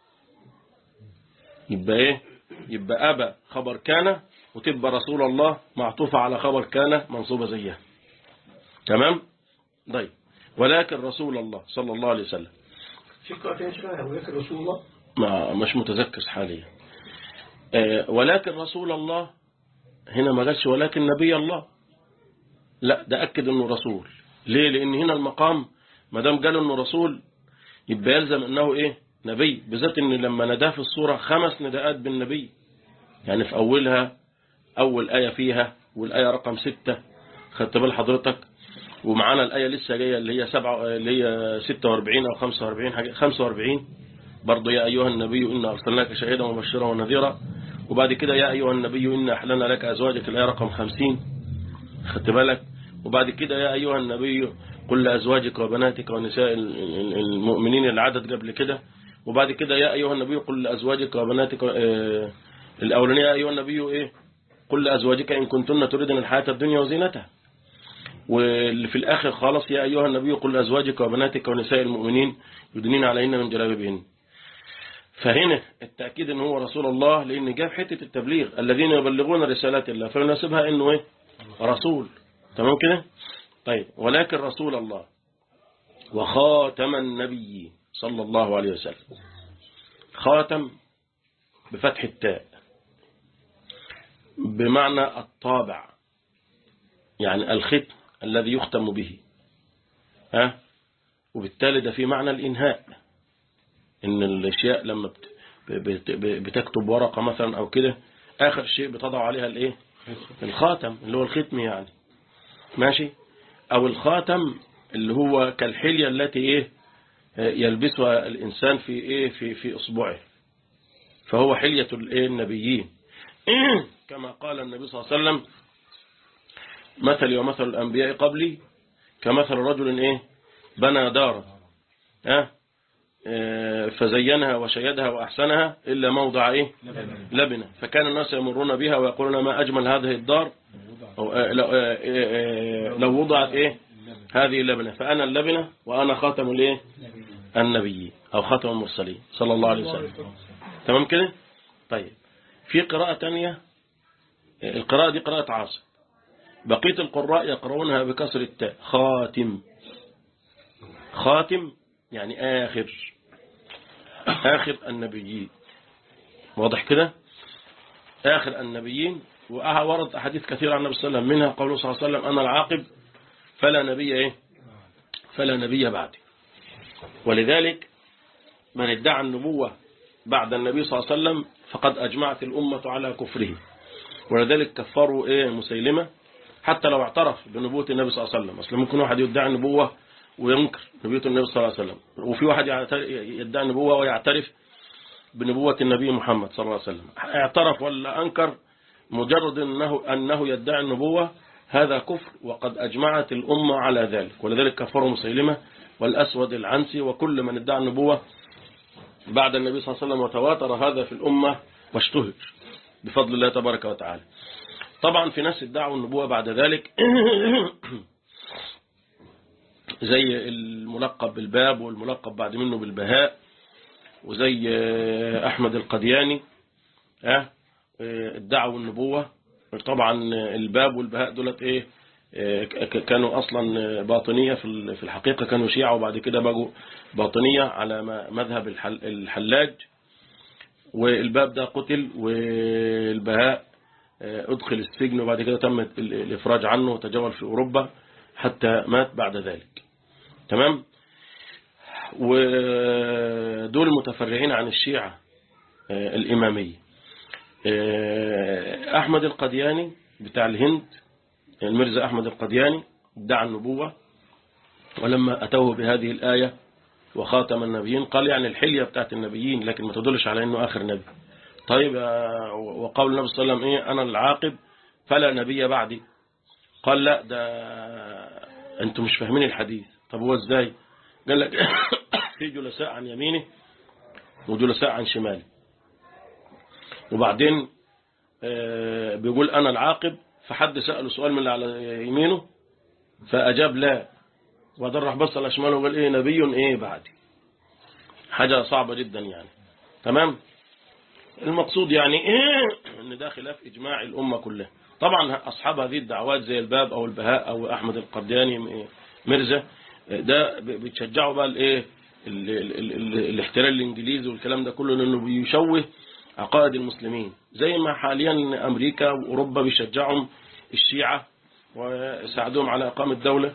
يبقى إيه يبقى أبا خبر كان وتبقى رسول الله معطوفة على خبر كان منصوبة زيها تمام طيب ولكن رسول الله صلى الله عليه وسلم في قراءة يا شيخنا ولكن رسول الله ما مش متذكر حاليا آه، ولكن رسول الله هنا ما قالش ولكن نبي الله لا ده أكد أنه رسول ليه لأن هنا المقام ما دام قالوا أنه رسول يبقى يلزم أنه إيه نبي بالذات أن لما نداه في الصورة خمس نداءات بالنبي يعني في أولها أول آية فيها والآية رقم ستة خدت بال حضرتك ومعانا الآية لسه جاية اللي هي سبعة اللي هي 46 أو 45 حاجة 45 برضه يا أيها النبي إنا أرسلناك شهيدا ومبشرا ونذيرا وبعد كده يا أيها النبي إنا أحلنا لك أزواجك الآية رقم 50 خدت بالك وبعد كده يا أيها النبي قل لأزواجك وبناتك ونساء المؤمنين العدد قبل كده وبعد كده يا أيها النبي قل لأزواجك وبناتك آه الأولانية يا أيها النبي إيه قل لأزواجك إن كنتن تريدن الحياة الدنيا وزينتها واللي في الآخر خالص يا أيها النبي قل لأزواجك وبناتك ونساء المؤمنين يدنين عليهن من جلابيبهن فهنا التأكيد أنه هو رسول الله لأن جاب حتة التبليغ الذين يبلغون رسالات الله فيناسبها أنه إيه رسول تمام كده طيب ولكن رسول الله وخاتم النبي صلى الله عليه وسلم خاتم بفتح التاء بمعنى الطابع يعني الختم الذي يختم به ها وبالتالي ده في معنى الإنهاء إن الأشياء لما بتكتب ورقة مثلا أو كده آخر شيء بتضع عليها الإيه الخاتم اللي هو الختم يعني ماشي أو الخاتم اللي هو كالحلية التي إيه يلبسها الإنسان في إيه في في إصبعه فهو حلية الإيه النبيين كما قال النبي صلى الله عليه وسلم مثلي ومثل الأنبياء قبلي كمثل رجل إيه بنى دارا أه؟ فزينها وشيدها وأحسنها إلا موضع إيه لبنة فكان الناس يمرون بها ويقولون ما أجمل هذه الدار أو لو وضعت إيه هذه اللبنة فأنا اللبنة وأنا خاتم الإيه النبيين أو خاتم المرسلين صلى الله عليه وسلم تمام كده طيب في قراءة تانية القراءة دي قراءة عاصم بقية القراء يقرؤونها بكسر التاء خاتم خاتم يعني آخر آخر النبيين واضح كده آخر النبيين وورد أحاديث كثيرة عن النبي صلى الله عليه وسلم منها قوله صلى الله عليه وسلم أنا العاقب فلا نبي إيه فلا نبي بعدي ولذلك من ادعى النبوة بعد النبي صلى الله عليه وسلم فقد أجمعت الأمة على كفره ولذلك كفروا إيه مسيلمة حتى لو اعترف بنبوة النبي صلى الله عليه وسلم أصل ممكن واحد يدعي النبوة وينكر نبوة النبي صلى الله عليه وسلم وفي واحد يدعي النبوة ويعترف بنبوة النبي محمد صلى الله عليه وسلم اعترف ولا أنكر مجرد أنه, أنه يدعي النبوة هذا كفر وقد أجمعت الأمة على ذلك ولذلك كفروا مسيلمة والأسود العنسي وكل من ادعى النبوة بعد النبي صلى الله عليه وسلم وتواتر هذا في الأمة واشتهر بفضل الله تبارك وتعالى طبعا في ناس ادعوا النبوة بعد ذلك زي الملقب بالباب والملقب بعد منه بالبهاء وزي أحمد القدياني ادعوا النبوة طبعا الباب والبهاء دولت ايه كانوا اصلا باطنية في الحقيقة كانوا شيعة وبعد كده بقوا باطنية على مذهب الحلاج والباب ده قتل والبهاء ادخل السجن وبعد كده تم الافراج عنه وتجول في اوروبا حتى مات بعد ذلك تمام ودول متفرعين عن الشيعة الإمامية أحمد القدياني بتاع الهند المرزا أحمد القدياني ادعى النبوة ولما أتوه بهذه الآية وخاتم النبيين قال يعني الحلية بتاعت النبيين لكن ما تدلش على أنه آخر نبي طيب وقول النبي صلى الله عليه وسلم إيه أنا العاقب فلا نبي بعدي قال لا ده أنتم مش فاهمين الحديث طب هو إزاي قال لك في جلساء عن يمينه وجلساء عن شمالي وبعدين آه، بيقول أنا العاقب فحد سأله سؤال من اللي على يمينه فأجاب لا وبعدين راح بص على شماله وقال إيه نبي إيه بعدي حاجة صعبة جدا يعني تمام المقصود يعني إيه ان ده خلاف اجماع الامه كلها طبعا اصحاب هذه الدعوات زي الباب او البهاء او احمد القردياني مرزا ده بتشجعوا بقى الايه ال- ال- ال- ال- الاحتلال الانجليزي والكلام ده كله لانه بيشوه عقائد المسلمين زي ما حاليا امريكا واوروبا بيشجعهم الشيعه ويساعدوهم على اقامه دوله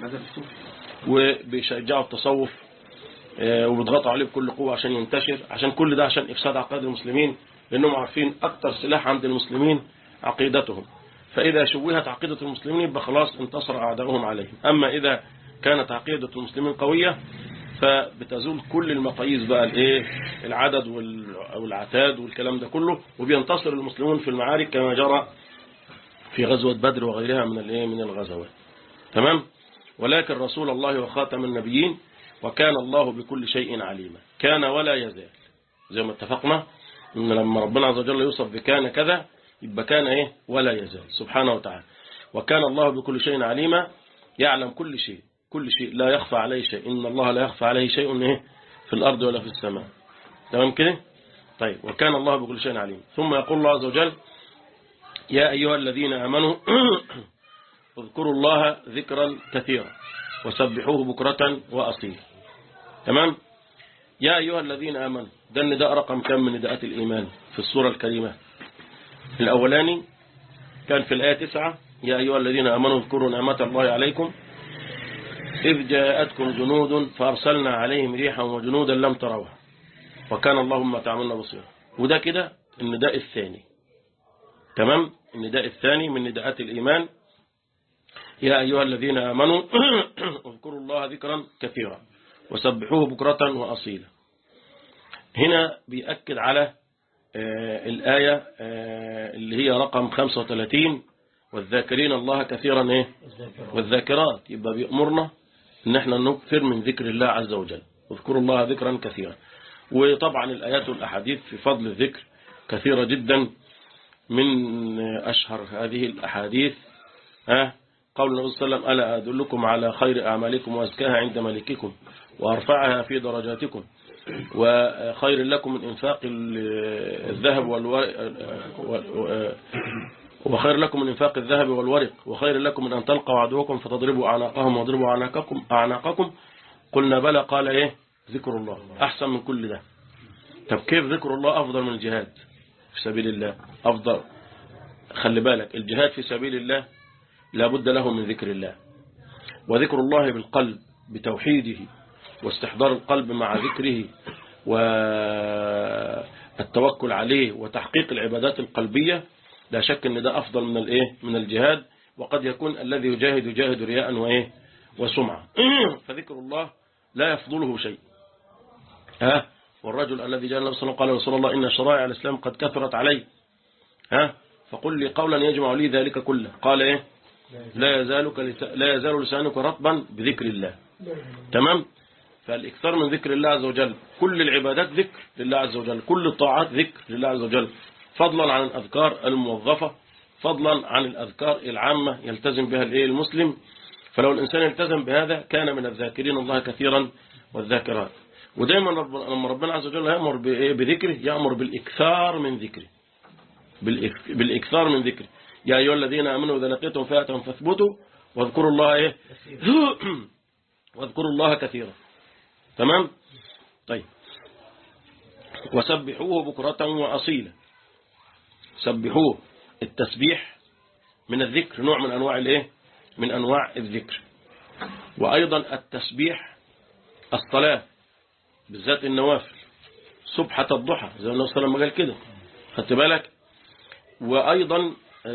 وبيشجعوا التصوف آه، وبيضغطوا عليه بكل قوة عشان ينتشر عشان كل ده عشان إفساد عقائد المسلمين لأنهم عارفين أكتر سلاح عند المسلمين عقيدتهم فإذا شوهت عقيدة المسلمين يبقى خلاص انتصر أعداؤهم عليهم أما إذا كانت عقيدة المسلمين قوية فبتزول كل المقاييس بقى الايه العدد وال- والعتاد والكلام ده كله وبينتصر المسلمون في المعارك كما جرى في غزوة بدر وغيرها من الايه من الغزوات تمام ولكن رسول الله وخاتم النبيين وكان الله بكل شيء عليما كان ولا يزال زي ما اتفقنا ان لما ربنا عز وجل يوصف بكان كذا يبقى كان ايه ولا يزال سبحانه وتعالى وكان الله بكل شيء عليما يعلم كل شيء كل شيء لا يخفى عليه شيء إن الله لا يخفى عليه شيء إيه في الأرض ولا في السماء تمام كده طيب وكان الله بكل شيء عليم ثم يقول الله عز وجل يا أيها الذين آمنوا اذكروا الله ذكرا كثيرا وسبحوه بكرة وأصيلا تمام يا أيها الذين آمنوا ده النداء رقم كم من نداءات الإيمان في السورة الكريمة الأولاني كان في الآية تسعة يا أيها الذين آمنوا اذكروا نعمة الله عليكم إذ جاءتكم جنود فأرسلنا عليهم ريحا وجنودا لم تروها وكان اللهم تعملنا بصيرا وده كده النداء الثاني تمام النداء الثاني من نداءات الإيمان يا أيها الذين آمنوا اذكروا الله ذكرا كثيرا وسبحوه بكرة وأصيلا هنا بيأكد على آه الآية آه اللي هي رقم 35 والذاكرين الله كثيرا إيه والذاكرات يبقى بيأمرنا ان احنا نكثر من ذكر الله عز وجل واذكروا الله ذكرا كثيرا وطبعا الآيات والأحاديث في فضل الذكر كثيرة جدا من أشهر هذه الأحاديث ها قول النبي صلى الله عليه وسلم ألا أدلكم على خير أعمالكم وأزكاها عند ملككم وأرفعها في درجاتكم وخير لكم من إنفاق الذهب والورق وخير لكم من إنفاق الذهب والورق وخير لكم من أن تلقوا عدوكم فتضربوا أعناقهم واضربوا أعناقكم, أعناقكم قلنا بلى قال إيه ذكر الله أحسن من كل ده طب كيف ذكر الله أفضل من الجهاد في سبيل الله أفضل خلي بالك الجهاد في سبيل الله لابد له من ذكر الله وذكر الله بالقلب بتوحيده واستحضار القلب مع ذكره والتوكل عليه وتحقيق العبادات القلبية لا شك ان ده افضل من الايه من الجهاد وقد يكون الذي يجاهد يجاهد رياء وايه وسمعة فذكر الله لا يفضله شيء ها والرجل الذي جاء النبي صلى الله عليه وسلم قال رسول الله ان شرائع الاسلام قد كثرت علي ها فقل لي قولا يجمع لي ذلك كله قال ايه لا يزالك لا يزال لسانك رطبا بذكر الله تمام فالاكثار من ذكر الله عز وجل كل العبادات ذكر لله عز وجل كل الطاعات ذكر لله عز وجل فضلا عن الأذكار الموظفة فضلا عن الأذكار العامة يلتزم بها الايه المسلم فلو الإنسان التزم بهذا كان من الذاكرين الله كثيرا والذاكرات ودايما رب لما ربنا عز وجل يأمر بذكره يأمر بالإكثار من ذكره بالإكثار من ذكره يا أيها الذين آمنوا إذا لقيتم فئة فاثبتوا واذكروا الله إيه واذكروا الله كثيرا تمام طيب وسبحوه بكرة وأصيلا سبحوه التسبيح من الذكر نوع من أنواع الايه من أنواع الذكر وأيضا التسبيح الصلاة بالذات النوافل سبحة الضحى زي النبي صلى الله عليه وسلم قال كده خدت بالك وأيضا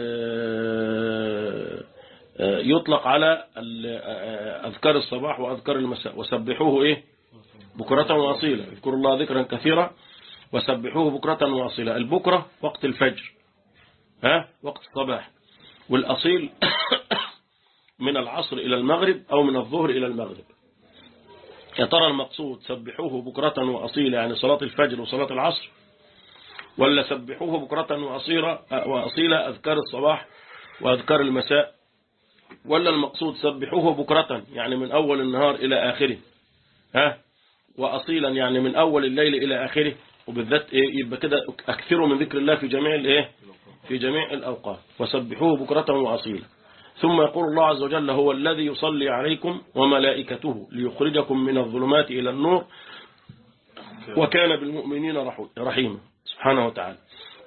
يطلق على أذكار الصباح وأذكار المساء وسبحوه إيه بكرة وأصيلا اذكروا الله ذكرا كثيرا وسبحوه بكرة وأصيلا البكرة وقت الفجر ها وقت الصباح والأصيل من العصر إلى المغرب أو من الظهر إلى المغرب يا ترى المقصود سبحوه بكرة وأصيلا يعني صلاة الفجر وصلاة العصر ولا سبحوه بكرة وأصيلا وأصيلا أذكار الصباح وأذكار المساء ولا المقصود سبحوه بكرة يعني من أول النهار إلى آخره ها وأصيلا يعني من أول الليل إلى آخره وبالذات إيه يبقى كده أكثروا من ذكر الله في جميع الإيه في جميع الأوقات وسبحوه بكرة وأصيلا ثم يقول الله عز وجل هو الذي يصلي عليكم وملائكته ليخرجكم من الظلمات إلى النور وكان بالمؤمنين رحو- رحيما سبحانه وتعالى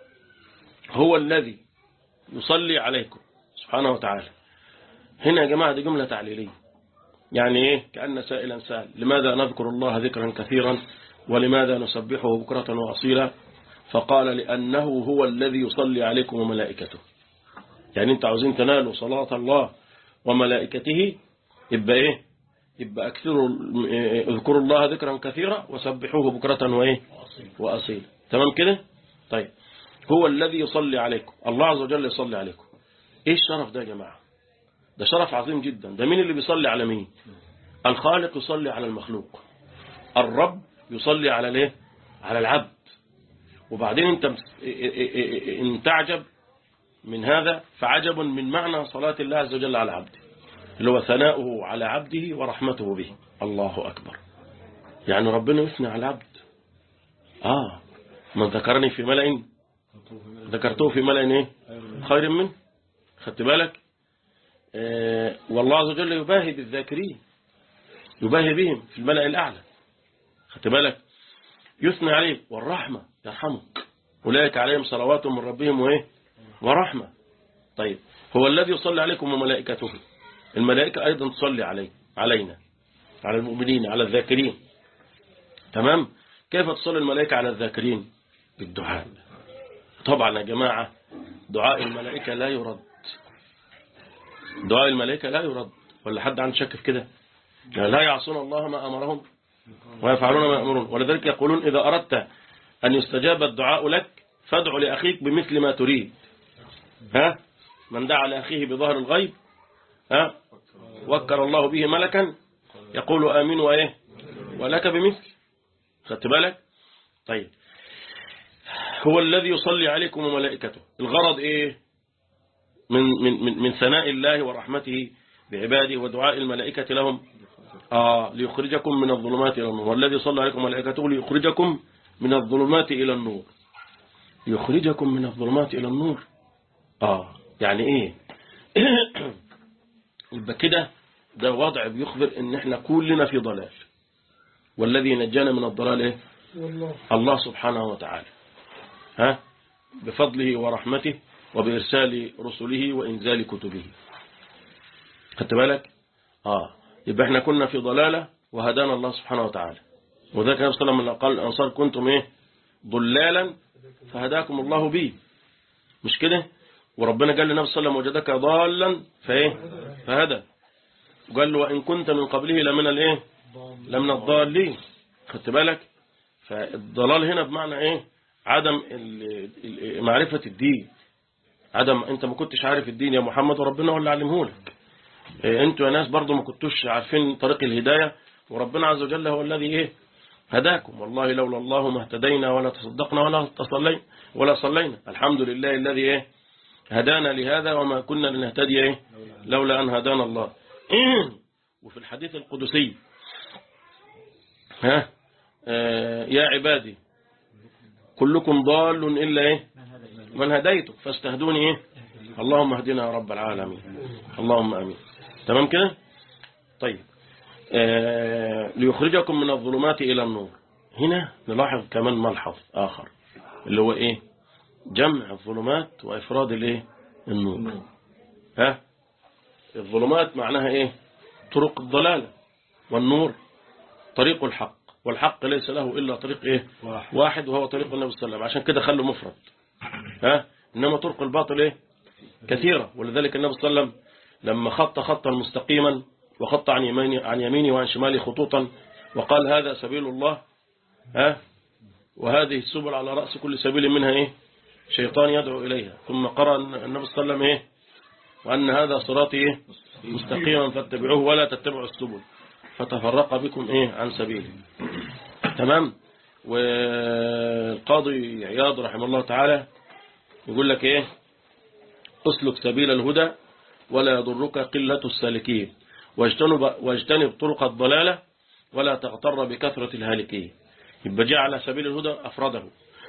هو الذي يصلي عليكم سبحانه وتعالى هنا يا جماعة دي جملة تعليلية يعني إيه كأن سائلا سأل لماذا نذكر الله ذكرا كثيرا ولماذا نسبحه بكرة وأصيلا فقال لأنه هو الذي يصلي عليكم وملائكته يعني انت عاوزين تنالوا صلاة الله وملائكته يبقى ايه يبقى اكثروا اه، اذكروا الله ذكرا كثيرا وسبحوه بكرة وايه وأصيلا تمام كده طيب هو الذي يصلي عليكم الله عز وجل يصلي عليكم ايه الشرف ده يا جماعة ده شرف عظيم جدا ده مين اللي بيصلي على مين الخالق يصلي على المخلوق الرب يصلي على الايه على العبد وبعدين انت مس- اه، اه، اه، ان تعجب من هذا فعجب من معنى صلاة الله عز وجل على عبده اللي هو ثناؤه على عبده ورحمته به الله أكبر يعني ربنا يثني على العبد آه من ذكرني في ملأ ذكرته في ملأ إيه خير منه خدت بالك آه والله عز وجل يباهي بالذاكرين يباهي بهم في الملأ الأعلى خدت بالك يثني عليه والرحمة يرحمك أولئك عليهم صلوات من ربهم وإيه ورحمة طيب هو الذي يصلي عليكم وملائكته الملائكة أيضا تصلي علي علينا على المؤمنين على الذاكرين تمام كيف تصلي الملائكة على الذاكرين بالدعاء طبعا يا جماعة دعاء الملائكة لا يرد دعاء الملائكة لا يرد ولا حد عنده شك في كده يعني لا يعصون الله ما أمرهم ويفعلون ما يأمرون ولذلك يقولون إذا أردت أن يستجاب الدعاء لك فادع لأخيك بمثل ما تريد ها من دعا لأخيه بظهر الغيب ها وكر الله به ملكا يقول آمين وإيه ولك بمثل خدت بالك طيب هو الذي يصلي عليكم وملائكته الغرض إيه من, من, من, من ثناء الله ورحمته بعباده ودعاء الملائكة لهم آه ليخرجكم من الظلمات إلى النور والذي صلى عليكم وملائكته ليخرجكم من الظلمات إلى النور يخرجكم من الظلمات إلى النور آه يعني إيه يبقى كده ده وضع بيخبر إن إحنا كلنا في ضلال والذي نجانا من الضلال إيه الله سبحانه وتعالى ها بفضله ورحمته وبإرسال رسله وإنزال كتبه خدت بالك آه يبقى احنا كنا في ضلالة وهدانا الله سبحانه وتعالى وذلك النبي صلى الله عليه وسلم قال الأنصار كنتم إيه ضلالا فهداكم الله به مش كده وربنا قال للنبي صلى الله عليه وسلم وجدك ضالا فايه فهدى وقال له وإن كنت من قبله لمن الايه لمن الضالين خدت بالك فالضلال هنا بمعنى ايه عدم ال- ال- معرفة الدين عدم انت ما كنتش عارف الدين يا محمد وربنا هو اللي علمه لك إيه، انتوا يا ناس برضو ما كنتوش عارفين طريق الهداية وربنا عز وجل هو الذي ايه هداكم والله لولا الله ما اهتدينا ولا تصدقنا ولا تصلينا ولا صلينا الحمد لله الذي ايه هدانا لهذا وما كنا لنهتدي ايه لولا ان هدانا الله وفي الحديث القدسي ها آه يا عبادي كلكم ضال إلا إيه من هديته فاستهدوني إيه اللهم اهدنا يا رب العالمين اللهم أمين تمام كده طيب آه ليخرجكم من الظلمات إلى النور هنا نلاحظ كمان ملحظ آخر اللي هو إيه جمع الظلمات وإفراد الإيه النور ها الظلمات معناها إيه طرق الضلالة والنور طريق الحق والحق ليس له إلا طريق إيه واحد. واحد وهو طريق النبي صلى الله عليه وسلم عشان كده خلوا مفرد ها إنما طرق الباطل إيه كثيرة ولذلك النبي صلى الله عليه وسلم لما خط خطا مستقيما وخط عن يمينه عن يمينه وعن شماله خطوطا وقال هذا سبيل الله ها وهذه السبل على رأس كل سبيل منها إيه شيطان يدعو إليها ثم قرأ النبي صلى الله عليه وسلم إيه وأن هذا صراطي إيه مستقيما فاتبعوه ولا تتبعوا السبل فتفرق بكم إيه عن سبيله تمام والقاضي عياض رحمه الله تعالى يقول لك إيه اسلك سبيل الهدى ولا يضرك قلة السالكين واجتنب, واجتنب طرق الضلالة ولا تغتر بكثرة الهالكين يبقى جعل سبيل الهدى أفرده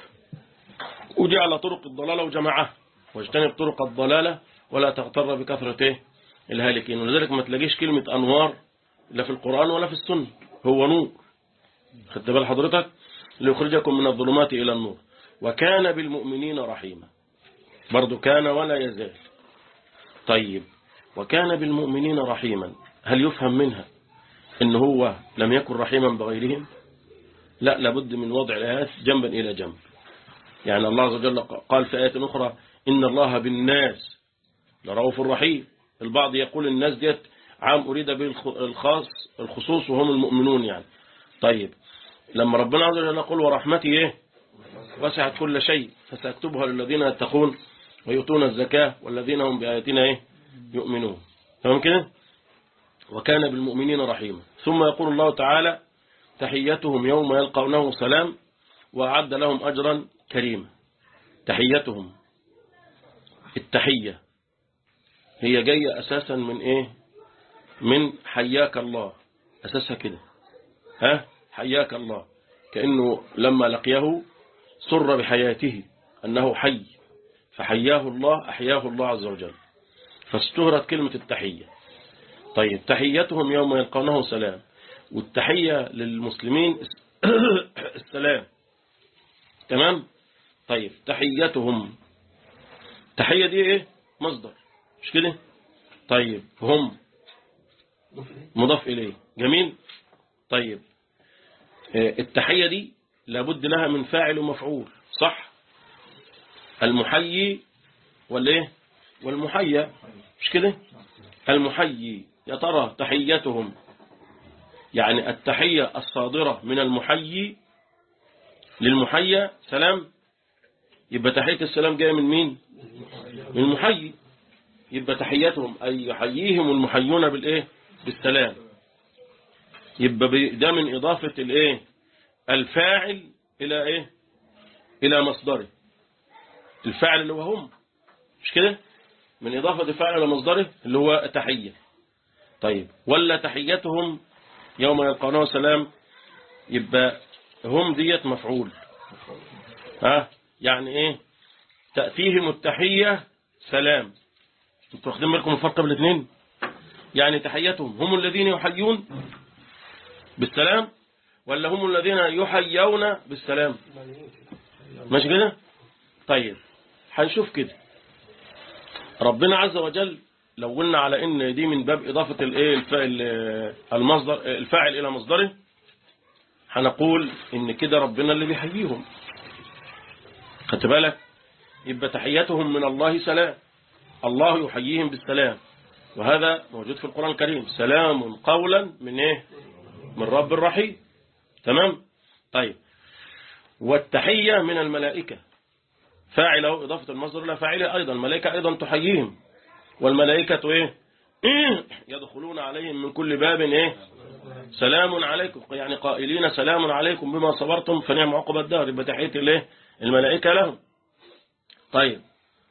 وجعل طرق الضلالة وجمعه واجتنب طرق الضلالة ولا تغتر بكثرة إيه؟ الهالكين ولذلك ما تلاقيش كلمة أنوار لا في القرآن ولا في السنة هو نور خدت بال حضرتك ليخرجكم من الظلمات إلى النور وكان بالمؤمنين رحيما برضو كان ولا يزال طيب وكان بالمؤمنين رحيما هل يفهم منها ان هو لم يكن رحيما بغيرهم لا لابد من وضع الآيات جنبا إلى جنب يعني الله عز وجل قال في آية أخرى إن الله بالناس لرؤوف رحيم البعض يقول الناس ديت عام أريد به الخاص الخصوص وهم المؤمنون يعني طيب لما ربنا عز وجل يقول ورحمتي إيه وسعت كل شيء فسأكتبها للذين يتقون ويؤتون الزكاة والذين هم بآياتنا إيه يؤمنون تمام كده وكان بالمؤمنين رحيما ثم يقول الله تعالى تحيتهم يوم يلقونه سلام وأعد لهم أجرا كريما تحيتهم التحية هي جاية أساسا من إيه من حياك الله أساسها كده ها حياك الله كأنه لما لقيه سر بحياته أنه حي فحياه الله أحياه الله عز وجل فاستهرت كلمة التحية طيب تحيتهم يوم يلقونه سلام والتحية للمسلمين السلام تمام طيب تحيتهم تحية دي ايه مصدر مش كده طيب هم مضاف إليه جميل طيب التحية دي لابد لها من فاعل ومفعول صح المحيي والايه والمحيى مش كده المحيي يا ترى تحيتهم يعني التحية الصادرة من المحيي للمحيى سلام يبقى تحية السلام جاية من مين من المحيي يبقى تحيتهم أي يحييهم المحيون بالإيه بالسلام يبقى ده من إضافة الإيه الفاعل إلى إيه إلى مصدره الفاعل اللي هو هم مش كده من إضافة الفاعل إلى مصدره اللي هو تحية طيب ولا تحيتهم يوم يلقونه سلام يبقى هم ديت مفعول ها يعني ايه تأتيهم التحية سلام انتوا واخدين بالكم الفرق بين الاثنين يعني تحيتهم هم الذين يحيون بالسلام ولا هم الذين يحيون بالسلام ماشي كده طيب هنشوف كده ربنا عز وجل لو قلنا على ان دي من باب اضافه الايه المصدر الفاعل الى مصدره هنقول ان كده ربنا اللي بيحييهم خدت بالك يبقى تحيتهم من الله سلام الله يحييهم بالسلام وهذا موجود في القرآن الكريم سلام قولا من ايه من رب الرحيم تمام طيب والتحية من الملائكة فاعل أو إضافة المصدر لا فاعلة أيضا الملائكة أيضا تحييهم والملائكة إيه يدخلون عليهم من كل باب إيه سلام عليكم يعني قائلين سلام عليكم بما صبرتم فنعم عقب الدار يبقى تحية الإيه الملائكة لهم طيب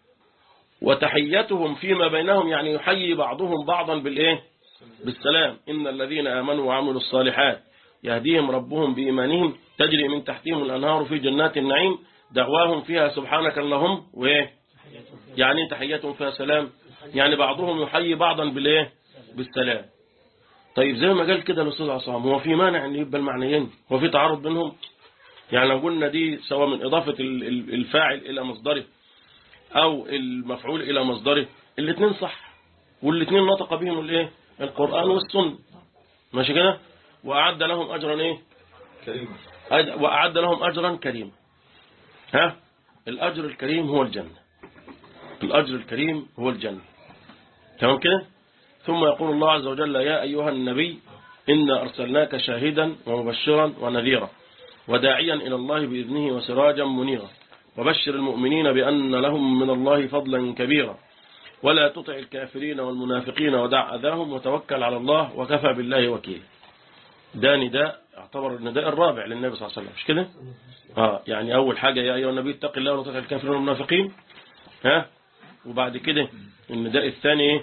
وتحيتهم فيما بينهم يعني يحيي بعضهم بعضا بالإيه بالسلام إن الذين آمنوا وعملوا الصالحات يهديهم ربهم بإيمانهم تجري من تحتهم الأنهار في جنات النعيم دعواهم فيها سبحانك اللهم وإيه يعني تحيتهم فيها سلام يعني بعضهم يحيي بعضا بالإيه بالسلام طيب زي ما قال كده الأستاذ عصام هو في مانع أن يبقى المعنيين هو في تعارض بينهم يعني لو قلنا دي سواء من إضافة الفاعل إلى مصدره أو المفعول إلى مصدره الاثنين صح والاثنين نطق بهم الايه القرآن والسنة ماشي كده وأعد لهم أجرا إيه كريم وأعد لهم أجرا كريما ها الأجر الكريم هو الجنة الأجر الكريم هو الجنة تمام كده ثم يقول الله عز وجل يا أيها النبي إنا أرسلناك شاهدا ومبشرا ونذيرا وداعيا إلى الله بإذنه وسراجا منيرا وبشر المؤمنين بأن لهم من الله فضلا كبيرا ولا تطع الكافرين والمنافقين ودع أذاهم وتوكل على الله وكفى بالله وكيلا ده نداء يعتبر النداء الرابع للنبي صلى الله عليه وسلم مش كده اه يعني اول حاجة يا ايها النبي اتق الله ولا تطع الكافرين والمنافقين ها وبعد كده النداء الثاني ايه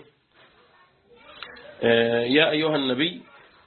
آه يا ايها النبي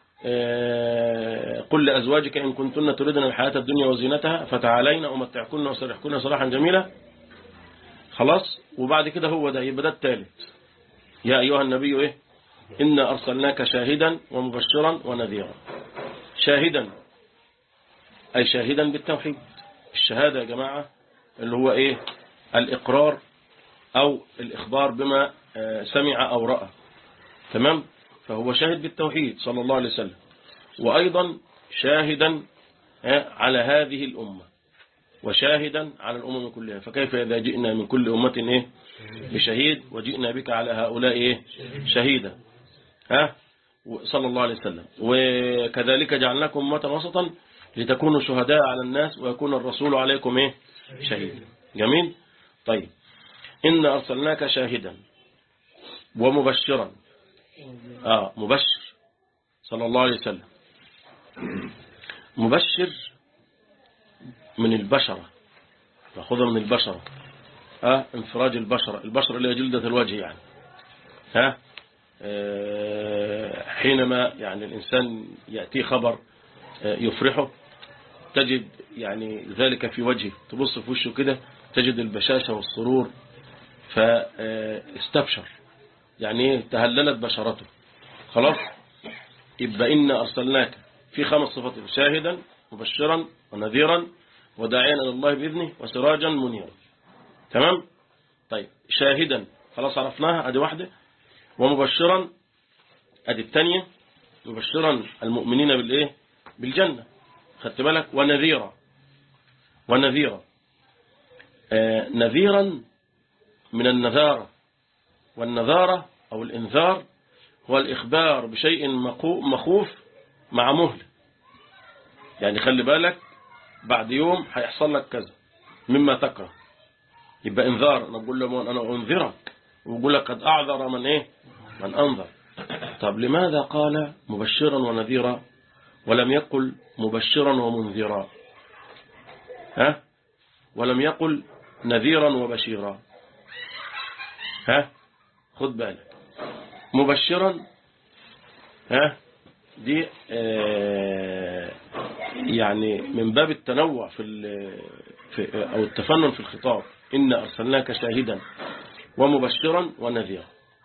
آه قل لازواجك ان كنتن تردن الحياة الدنيا وزينتها فتعالين امتعكن وسرحكن سراحا جميلا خلاص وبعد كده هو ده يبقى ده الثالث يا ايها النبي ايه إنا أرسلناك شاهدا ومبشرا ونذيرا شاهدا أي شاهدا بالتوحيد الشهادة يا جماعة اللي هو إيه الإقرار أو الإخبار بما سمع أو رأى تمام فهو شاهد بالتوحيد صلى الله عليه وسلم وأيضا شاهدا على هذه الأمة وشاهدا على الأمم كلها فكيف إذا جئنا من كل أمة إيه بشهيد وجئنا بك على هؤلاء إيه شهيدا ها صلى الله عليه وسلم وكذلك جعلناكم أمة وسطا لتكونوا شهداء على الناس ويكون الرسول عليكم إيه شهيدا جميل طيب إن أرسلناك شاهدا ومبشرا آه مبشر صلى الله عليه وسلم مبشر من البشرة ناخذها من البشرة ها انفراج البشرة البشرة اللي هي جلدة الوجه يعني ها اه حينما يعني الإنسان يأتي خبر اه يفرحه تجد يعني ذلك في وجهه تبص في وشه كده تجد البشاشة والسرور فاستبشر يعني ايه تهللت بشرته خلاص يبقى إن أرسلناك في خمس صفات شاهدا مبشرا ونذيرا وداعيا إلى الله بإذنه وسراجا منيرا تمام طيب شاهدا خلاص عرفناها ادي واحدة ومبشرا ادي الثانية مبشرا المؤمنين بالايه بالجنة خدت بالك ونذيرا ونذيرا آه نذيرا من النذارة والنذارة او الانذار هو الاخبار بشيء مخوف مع مهل يعني خلي بالك بعد يوم هيحصل لك كذا مما تكره يبقى انذار نقول له انا انذرك ويقول لك قد اعذر من ايه من انذر طب لماذا قال مبشرا ونذيرا ولم يقل مبشرا ومنذرا ها ولم يقل نذيرا وبشيرا ها خد بالك مبشرا ها دي آه يعني من باب التنوع في, في أو التفنن في الخطاب إن أرسلناك شاهدا ومبشرا ونذيرا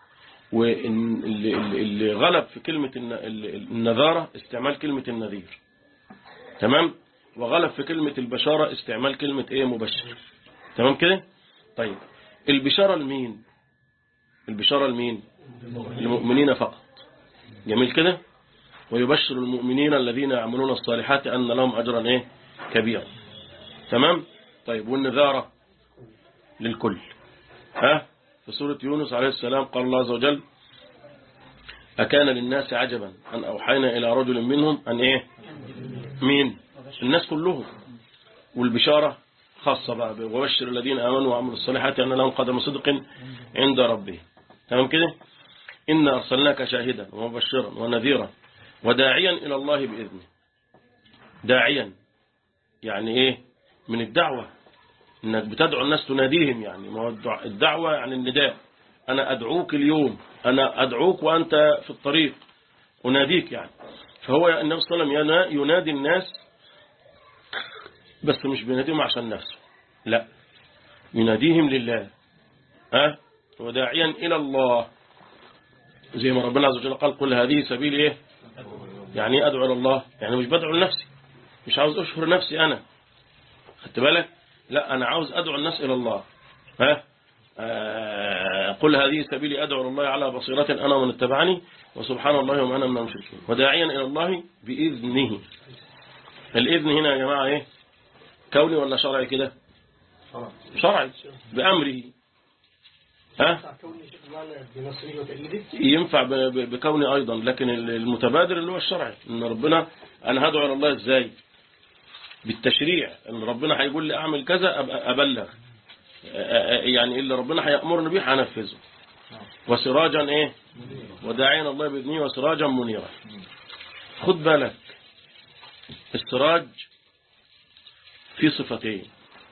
واللي غلب في كلمة النذارة استعمال كلمة النذير تمام وغلب في كلمة البشارة استعمال كلمة ايه مبشر تمام كده طيب البشارة لمين البشارة لمين المؤمنين فقط جميل كده ويبشر المؤمنين الذين يعملون الصالحات أن لهم أجرا إيه كبيرا تمام طيب والنذارة للكل ها في سورة يونس عليه السلام قال الله عز وجل أكان للناس عجبا أن أوحينا إلى رجل منهم أن إيه مين الناس كلهم والبشارة خاصة بقى وبشر الذين آمنوا وعملوا الصالحات أن لهم قدم صدق عند ربهم تمام كده إن أرسلناك شاهدا ومبشرا ونذيرا وداعيا إلى الله بإذنه داعيا يعني إيه من الدعوة إنك بتدعو الناس تناديهم يعني ما هو الدعوة يعني النداء أنا أدعوك اليوم أنا أدعوك وأنت في الطريق أناديك يعني فهو النبي صلى الله عليه وسلم ينادي الناس بس مش بيناديهم عشان نفسه لا يناديهم لله ها وداعيا إلى الله زي ما ربنا عز وجل قال قل هذه سبيلي إيه يعني أدعو إلى الله يعني مش بدعو لنفسي مش عاوز أشهر نفسي أنا خدت بالك لا أنا عاوز أدعو الناس إلى الله ها آه قل هذه سبيلي أدعو إلى الله على بصيرة أنا ومن اتبعني وسبحان الله وما أنا من المشركين وداعيا إلى الله بإذنه الإذن هنا يا جماعة إيه كوني ولا شرعي كده شرعي بأمره ها ينفع بكوني أيضا لكن المتبادر اللي هو الشرعي إن ربنا أنا هدعو إلى الله إزاي بالتشريع إن ربنا هيقول لي أعمل كذا أبلغ يعني اللي ربنا هيأمرني به هنفذه وسراجا إيه وداعيا الله بإذنه وسراجا منيرا خد بالك السراج في صفتين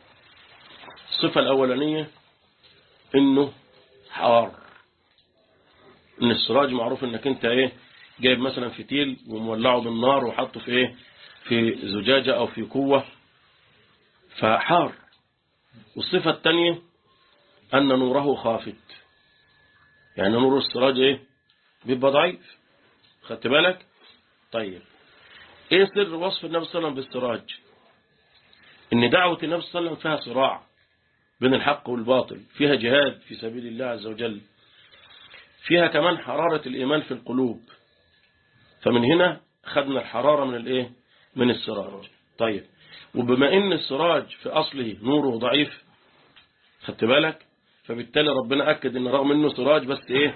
الصفة الأولانية إنه حار إن السراج معروف إنك أنت إيه جايب مثلا فتيل ومولعه بالنار وحطه في إيه في زجاجة أو في قوة فحار والصفة الثانية أن نوره خافت يعني نور السراج إيه بيبقى ضعيف خدت بالك طيب إيه سر وصف النبي صلى الله عليه وسلم بالسراج إن دعوة النبي صلى الله عليه وسلم فيها صراع بين الحق والباطل فيها جهاد في سبيل الله عز وجل فيها كمان حرارة الإيمان في القلوب فمن هنا خدنا الحرارة من الإيه من السراج طيب وبما إن السراج في أصله نوره ضعيف خدت بالك فبالتالي ربنا أكد إن رغم إنه سراج بس إيه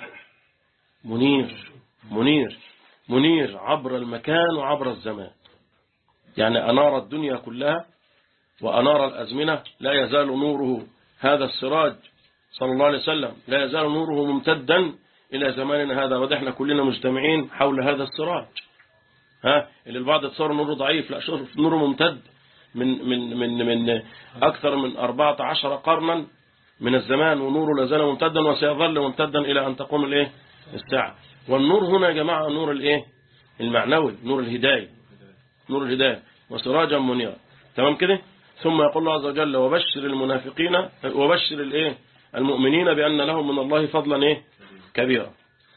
منير منير منير عبر المكان وعبر الزمان يعني أنار الدنيا كلها وأنار الأزمنة لا يزال نوره هذا السراج صلى الله عليه وسلم لا يزال نوره ممتدا إلى زماننا هذا وده احنا كلنا مجتمعين حول هذا السراج ها اللي البعض تصور نوره ضعيف لا شوف نوره ممتد من من من من أكثر من 14 قرنا من الزمان ونوره لا زال ممتدا وسيظل ممتدا إلى أن تقوم الايه الساعة والنور هنا يا جماعة نور الايه المعنوي نور الهداية نور الهداية وسراجا منيرا تمام كده ثم يقول الله عز وجل وبشر المنافقين وبشر الايه المؤمنين بأن لهم من الله فضلا ايه كبيرا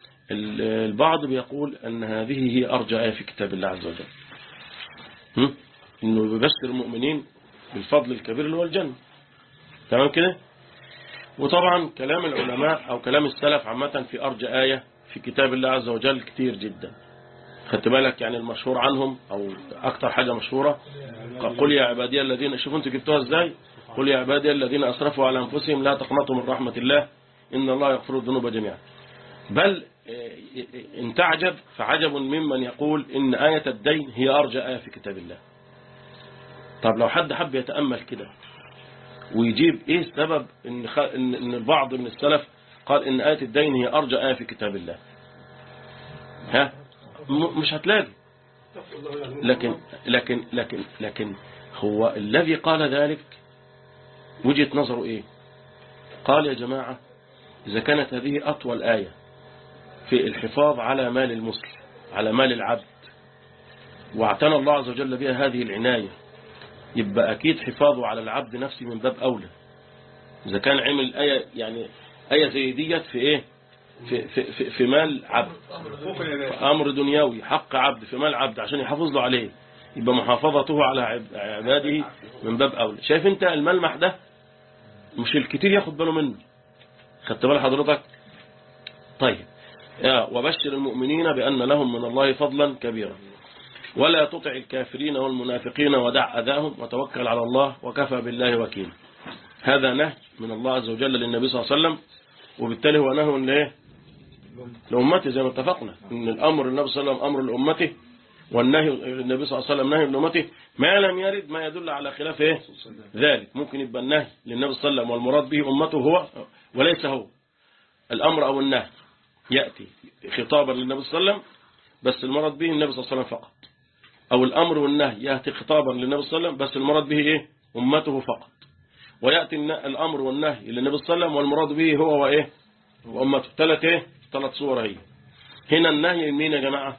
البعض بيقول أن هذه هي أرجى آية في كتاب الله عز وجل هم؟ إنه يبشر المؤمنين بالفضل الكبير اللي هو الجنة تمام كده وطبعا كلام العلماء أو كلام السلف عامة في أرجى آية في كتاب الله عز وجل كتير جدا خدت بالك يعني المشهور عنهم أو أكتر حاجة مشهورة قل يا عبادي الذين شوفوا انتوا جبتوها ازاي قل يا عبادي الذين أسرفوا على أنفسهم لا تقنطوا من رحمة الله إن الله يغفر الذنوب جميعا بل إن تعجب فعجب ممن يقول إن آية الدين هي أرجى آية في كتاب الله طب لو حد حب يتأمل كده ويجيب إيه السبب إن, خ... إن البعض من السلف قال إن آية الدين هي أرجى آية في كتاب الله ها م... مش هتلاقي لكن لكن لكن لكن هو الذي قال ذلك وجهة نظره إيه قال يا جماعة إذا كانت هذه أطول آية في الحفاظ على مال المسلم على مال العبد واعتنى الله عز وجل بها هذه العناية يبقى أكيد حفاظه على العبد نفسه من باب أولى إذا كان عمل آية يعني آية زي ديت في إيه في, في, في, في مال عبد في أمر دنيوي حق عبد في مال عبد عشان يحافظ له عليه يبقى محافظته على عباده من باب أولى شايف أنت الملمح ده مش الكتير ياخد باله منه خدت بال حضرتك طيب يا وبشر المؤمنين بأن لهم من الله فضلا كبيرا ولا تطع الكافرين والمنافقين ودع أذاهم وتوكل على الله وكفى بالله وكيلا هذا نهج من الله عز وجل للنبي صلى الله عليه وسلم وبالتالي هو نهي لإيه لأمته زي ما اتفقنا إن الأمر النبي صلى الله عليه وسلم أمر لأمته والنهي النبي صلى الله عليه وسلم نهي لأمته ما لم يرد ما يدل على خلاف إيه ذلك ممكن يبقى النهي للنبي صلى الله عليه وسلم والمراد به أمته هو وليس هو الأمر أو النهي يأتي خطابا للنبي صلى الله عليه وسلم بس المراد به النبي صلى الله عليه وسلم فقط أو الأمر والنهي يأتي خطابا للنبي صلى الله عليه وسلم بس المراد به إيه أمته فقط ويأتي الأمر والنهي للنبي صلى الله عليه وسلم والمراد به هو وإيه وأمته ثلاث إيه ثلاث صور هي هنا النهي مين يا جماعة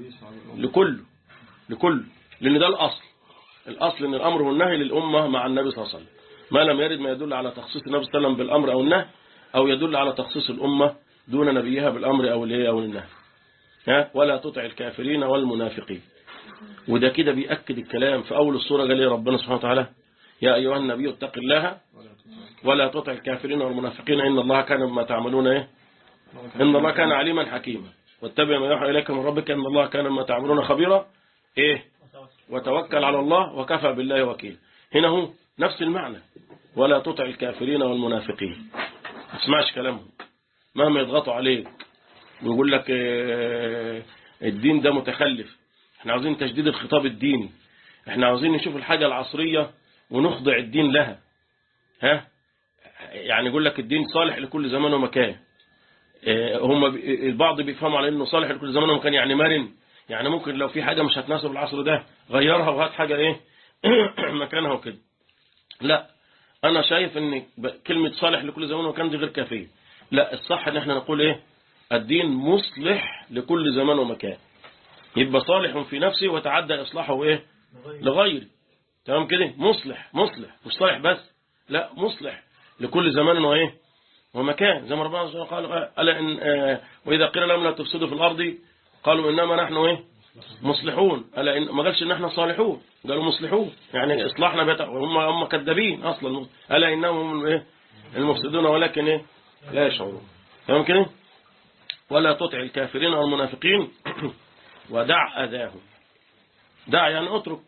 لكل لكل لأن ده الأصل الأصل أن الأمر والنهي للأمة مع النبي صلى الله عليه وسلم ما لم يرد ما يدل على تخصيص النبي صلى الله عليه وسلم بالأمر أو النهي أو يدل على تخصيص الأمة دون نبيها بالأمر أو الايه أو النهي ها ولا تطع الكافرين والمنافقين وده كده بيأكد الكلام في أول السورة قال لي ربنا سبحانه وتعالى يا أيها النبي اتق الله ولا تطع الكافرين والمنافقين إن الله كان ما تعملون إيه إن الله كان عليما حكيما واتبع ما يوحى إليك من ربك إن الله كان ما تعملون خبيرا إيه وتوكل على الله وكفى بالله وكيل هنا هو نفس المعنى ولا تطع الكافرين والمنافقين ما تسمعش كلامهم مهما يضغطوا عليك ويقول لك الدين ده متخلف احنا عاوزين تجديد الخطاب الديني احنا عاوزين نشوف الحاجة العصرية ونخضع الدين لها ها يعني يقول لك الدين صالح لكل زمان ومكان هم البعض بيفهموا على انه صالح لكل زمان ومكان يعني مرن يعني ممكن لو في حاجة مش هتناسب العصر ده غيرها وهات حاجة ايه مكانها وكده لا انا شايف ان ب- كلمة صالح لكل زمان ومكان دي غير كافية لا الصح ان احنا نقول ايه الدين مصلح لكل زمان ومكان يبقى صالح في نفسه وتعدى اصلاحه ايه لغيره تمام كده مصلح مصلح مش صالح بس لا مصلح لكل زمان وايه ومكان زي ما ربنا سبحانه قال ألا إن آه، وإذا قيل لهم لا تفسدوا في الأرض قالوا إنما نحن إيه مصلحون ألا إن ما قالش إن إحنا صالحون قالوا مصلحون يعني إصلاحنا بيت هم هم كذابين أصلا ألا إنهم هم إيه المفسدون ولكن إيه لا يشعرون تمام كده ولا تطع الكافرين والمنافقين ودع أذاهم دع يعني اترك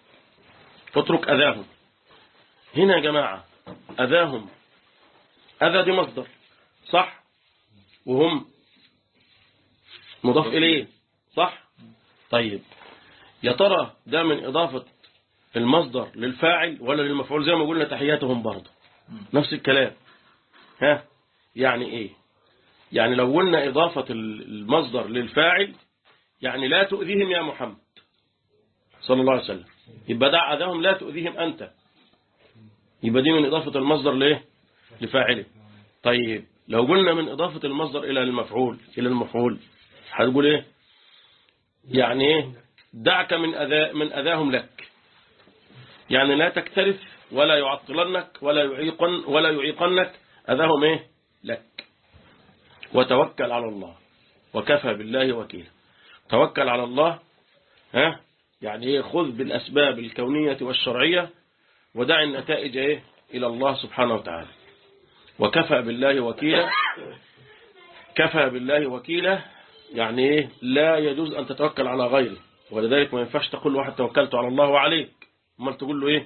اترك أذاهم هنا يا جماعة أذاهم أذى دي مصدر صح وهم مضاف إليه صح طيب يا ترى ده من إضافة المصدر للفاعل ولا للمفعول زي ما قلنا تحياتهم برضه نفس الكلام ها يعني إيه يعني لو قلنا إضافة المصدر للفاعل يعني لا تؤذيهم يا محمد صلى الله عليه وسلم يبقى دع أذاهم لا تؤذيهم أنت يبقى دي من إضافة المصدر ليه لفاعله طيب لو قلنا من إضافة المصدر إلى المفعول إلى المفعول هتقول إيه يعني إيه دعك من أذى من أذاهم لك يعني لا تكترث ولا يعطلنك ولا يعيقن ولا يعيقنك أذاهم إيه لك وتوكل على الله وكفى بالله وكيلا توكل على الله ها يعني إيه خذ بالأسباب الكونية والشرعية ودع النتائج إيه إلى الله سبحانه وتعالى وكفى بالله وكيلا كفى بالله وكيلا يعني إيه لا يجوز أن تتوكل على غيره ولذلك ما ينفعش تقول واحد توكلت على الله وعليك امال تقول له إيه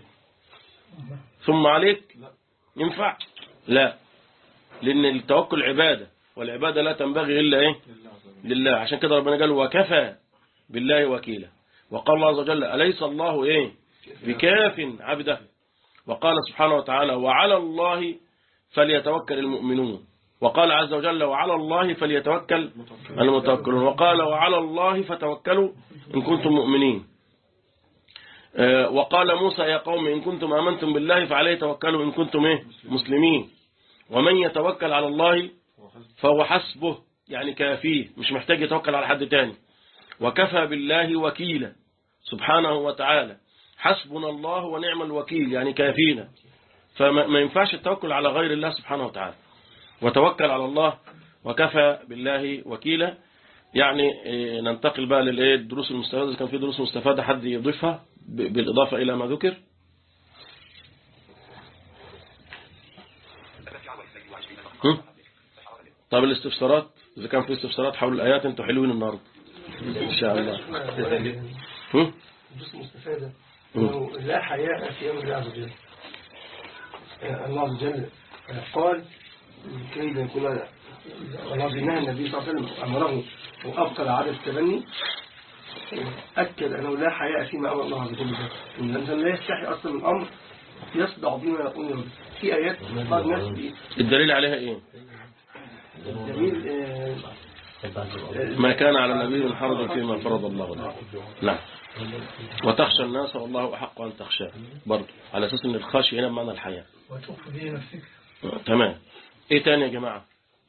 ثم عليك ينفع لا لأن التوكل عبادة والعبادة لا تنبغي إلا إيه لله عشان كده ربنا قال وكفى بالله وكيلا وقال الله عز وجل أليس الله إيه بكاف عبده وقال سبحانه وتعالى وعلى الله فليتوكل المؤمنون وقال عز وجل وعلى الله فليتوكل المتوكلون وقال وعلى الله فتوكلوا إن كنتم مؤمنين آه، وقال موسى يا قوم إن كنتم آمنتم بالله فعليه توكلوا إن كنتم إيه؟ مسلمين ومن يتوكل على الله فهو حسبه يعني كافيه مش محتاج يتوكل على حد تاني وكفى بالله وكيلا سبحانه وتعالى حسبنا الله ونعم الوكيل يعني كافينا فما ما ينفعش التوكل على غير الله سبحانه وتعالى وتوكل على الله وكفى بالله وكيلا يعني إيه، ننتقل بقى للايه الدروس المستفادة إذا كان في دروس مستفادة حد يضيفها ب- بالإضافة إلى ما ذكر هم؟ طب الاستفسارات إذا كان في استفسارات حول الآيات أنتوا حلوين النهاردة إن شاء الله هم؟ الدروس المستفادة أنه لا حياء في أمر الله عز وجل آه، الله عز وجل آه، قال كي لا يكون الله نهى النبي صلى الله عليه وسلم أمره وأبطل عدد التبني أكد أنه لا حياء فيما أمر الله عز وجل به إن الإنسان لا يستحي أصلا من أمر يصدع بما يقول له. في آيات بعض الناس بي- الدليل عليها إيه جميل آه، ما كان على النبي من حرج فيما فرض الله له نعم وتخشى الناس والله أحق أن تخشاه برضه على أساس أن الخشية هنا بمعنى الحياة وتخفي به نفسك تمام إيه تاني يا جماعة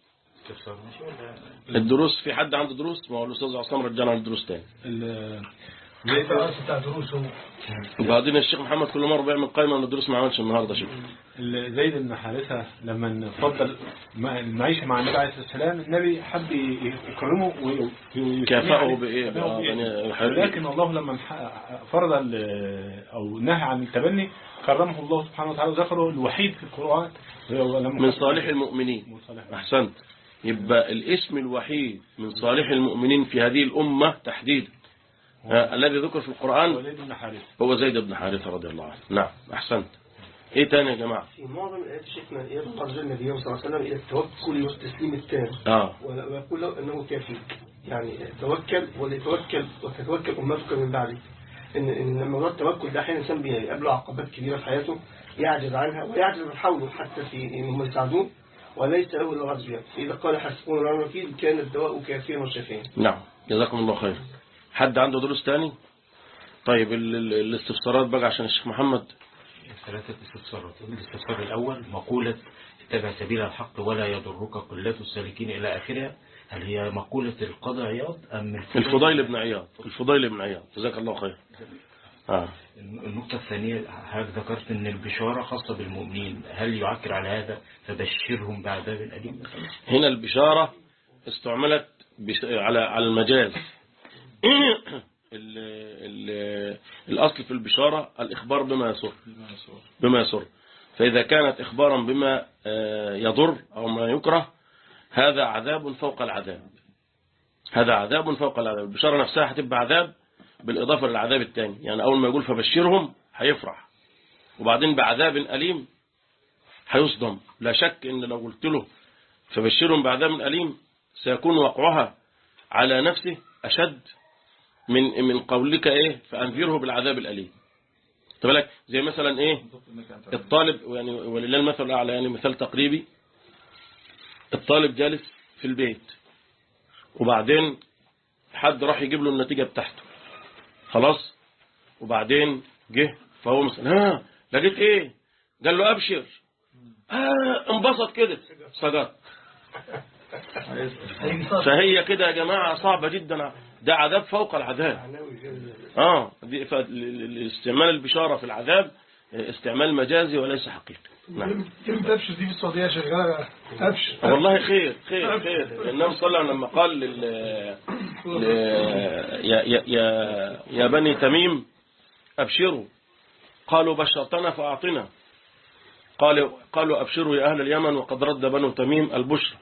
الدروس في حد عنده دروس ما هو الأستاذ عصام رجعنا عن الدروس تاني زي بتاع دروسه وبعدين الشيخ محمد كل مرة بيعمل قائمة من الدروس ما عملش النهاردة شوف زيد بن حارثة لما فضل المعيشة مع النبي عليه الصلاة والسلام النبي حب يكرمه ويثنيه كافأه عليه. بإيه كافأه بقى؟ بإيه. يعني حلو. لكن الله لما انح- فرض ال- أو نهى عن التبني كرمه الله سبحانه وتعالى وذكره الوحيد في القرآن ولما من صالح المؤمنين من صالح أحسنت يبقى الاسم الوحيد من صالح المؤمنين في هذه الأمة تحديدا آه، الذي ذكر في القرآن وليد بن حارثة هو زيد بن حارثة رضي الله عنه نعم أحسنت إيه تاني يا جماعة في معظم الآيات شفنا يدعو رجل النبي صلى الله عليه وسلم إلى التوكل والتسليم التام آه ولا- ويقول له أنه كافي يعني توكل وليتوكل وتتوكل أمتك من بعدي إن إن لما موضوع التوكل ده أحيانا الإنسان بيقابله عقبات كبيرة في حياته يعجز عنها ويعجز عن حوله حتى في إن هم يساعدوه وليس له إلا عز وجل فإذا قال حسبون الله الوكيل كان الدواء كافيا وشافيا نعم جزاكم الله خير حد عنده دروس تاني طيب ال- ال- الاستفسارات بقى عشان الشيخ محمد ثلاثة استفسارات الاستفسار الأول مقولة اتبع سبيل الحق ولا يضرك قلة السالكين إلى آخرها هل هي مقولة القاضي عياض أم الفضيل بن عياض الفضيل بن عياض جزاك الله خير آه. النقطة الثانية حضرتك ذكرت أن البشارة خاصة بالمؤمنين هل يعكر على هذا فبشرهم بعذاب أليم مثلا؟ هنا البشارة استعملت بش- على على المجاز ال ال الأصل في البشارة الإخبار بما يسر بما يسر فإذا كانت إخبارا بما آه، يضر أو ما يكره هذا عذاب فوق العذاب هذا عذاب فوق العذاب البشارة نفسها هتبقى عذاب بالإضافة للعذاب الثاني يعني أول ما يقول فبشرهم هيفرح وبعدين بعذاب أليم هيصدم لا شك إن لو قلت له فبشرهم بعذاب أليم سيكون وقعها على نفسه أشد من من قولك إيه فأنذره بالعذاب الأليم طب بالك زي مثلا إيه الطالب يعني ولله المثل الأعلى يعني مثال تقريبي الطالب جالس في البيت وبعدين حد راح يجيب له النتيجة بتاعته خلاص وبعدين جه فهو مثلا ها لقيت ايه قال له ابشر آه انبسط كده سقط فهي كده يا جماعة صعبة جدا ده عذاب فوق العذاب اه دي ف- ال- ال- استعمال البشارة في العذاب استعمال مجازي وليس حقيقي نعم كلمة أبشر دي في السعودية شغالة أبشر والله خير خير خير النبي صلى الله عليه وسلم لما قال لل... ل... يا, يا, يا, يا بني تميم أبشروا قالوا بشرتنا فأعطنا قالوا, قالوا أبشروا يا أهل اليمن وقد رد بنو تميم البشر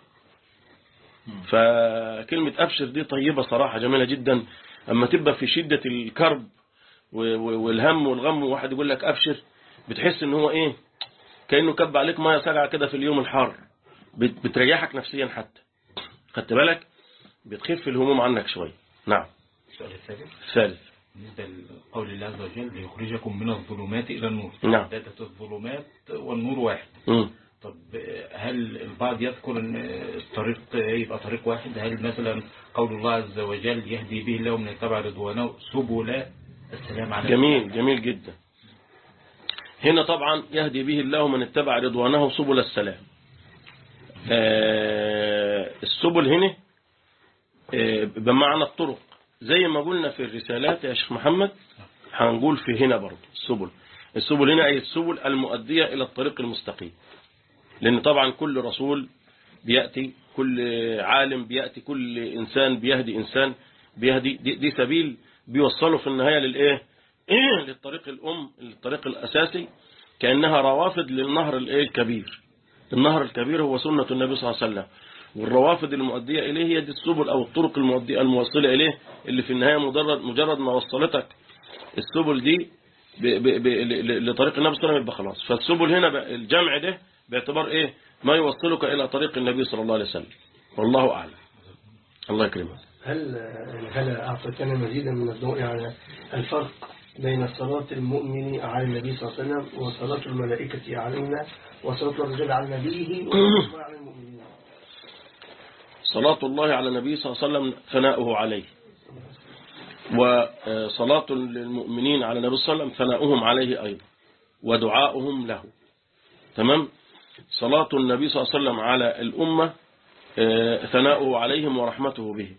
فكلمة أبشر دي طيبة صراحة جميلة جدا أما تبقى في شدة الكرب و- و- والهم والغم وواحد يقول لك أبشر بتحس ان هو ايه كأنه كب عليك ميه ساقعه كده في اليوم الحار بت- بتريحك نفسيا حتى خدت بالك بتخف الهموم عنك شوية نعم السؤال الثالث الثالث بالنسبة لقول الله عز وجل ليخرجكم من الظلمات إلى النور نعم. عدادة الظلمات والنور واحد مم. طب هل البعض يذكر ان الطريق يبقى طريق واحد هل مثلا قول الله عز وجل يهدي به الله من يتبع رضوانه سبل السلام عليكم جميل جميل جدا هنا طبعا يهدي به الله من اتبع رضوانه سبل السلام آه، السبل هنا آه، بمعنى الطرق زي ما قلنا في الرسالات يا شيخ محمد هنقول في هنا برضه السبل السبل هنا أي السبل المؤدية إلى الطريق المستقيم لأن طبعا كل رسول بيأتي كل عالم بيأتي كل إنسان بيهدي إنسان بيهدي دي, دي سبيل بيوصله في النهاية للإيه للطريق الأم للطريق الأساسي كأنها روافد للنهر الإيه الكبير النهر الكبير هو سنة النبي صلى الله عليه وسلم والروافد المؤدية إليه هي دي السبل أو الطرق المؤدية الموصلة إليه اللي في النهاية مجرد مجرد ما وصلتك السبل دي ب ب ب ل- لطريق النبي صلى الله عليه وسلم يبقى خلاص فالسبل هنا بقى الجمع ده باعتبار إيه ما يوصلك إلى طريق النبي صلى الله عليه وسلم والله أعلم الله يكرمك هل هل أعطيتنا مزيدا من الضوء على الفرق بين صلاة المؤمن على النبي صلى الله عليه وسلم وصلاة الملائكة علينا وصلاة الرجال على نبيه وصلاة الله على المؤمنين صلاة الله على النبي صلى الله عليه وسلم ثناؤه عليه وصلاة للمؤمنين على النبي صلى الله عليه وسلم ثناؤهم عليه أيضا ودعاؤهم له تمام صلاة النبي صلى الله عليه وسلم على الأمة آه، ثناؤه عليهم ورحمته بهم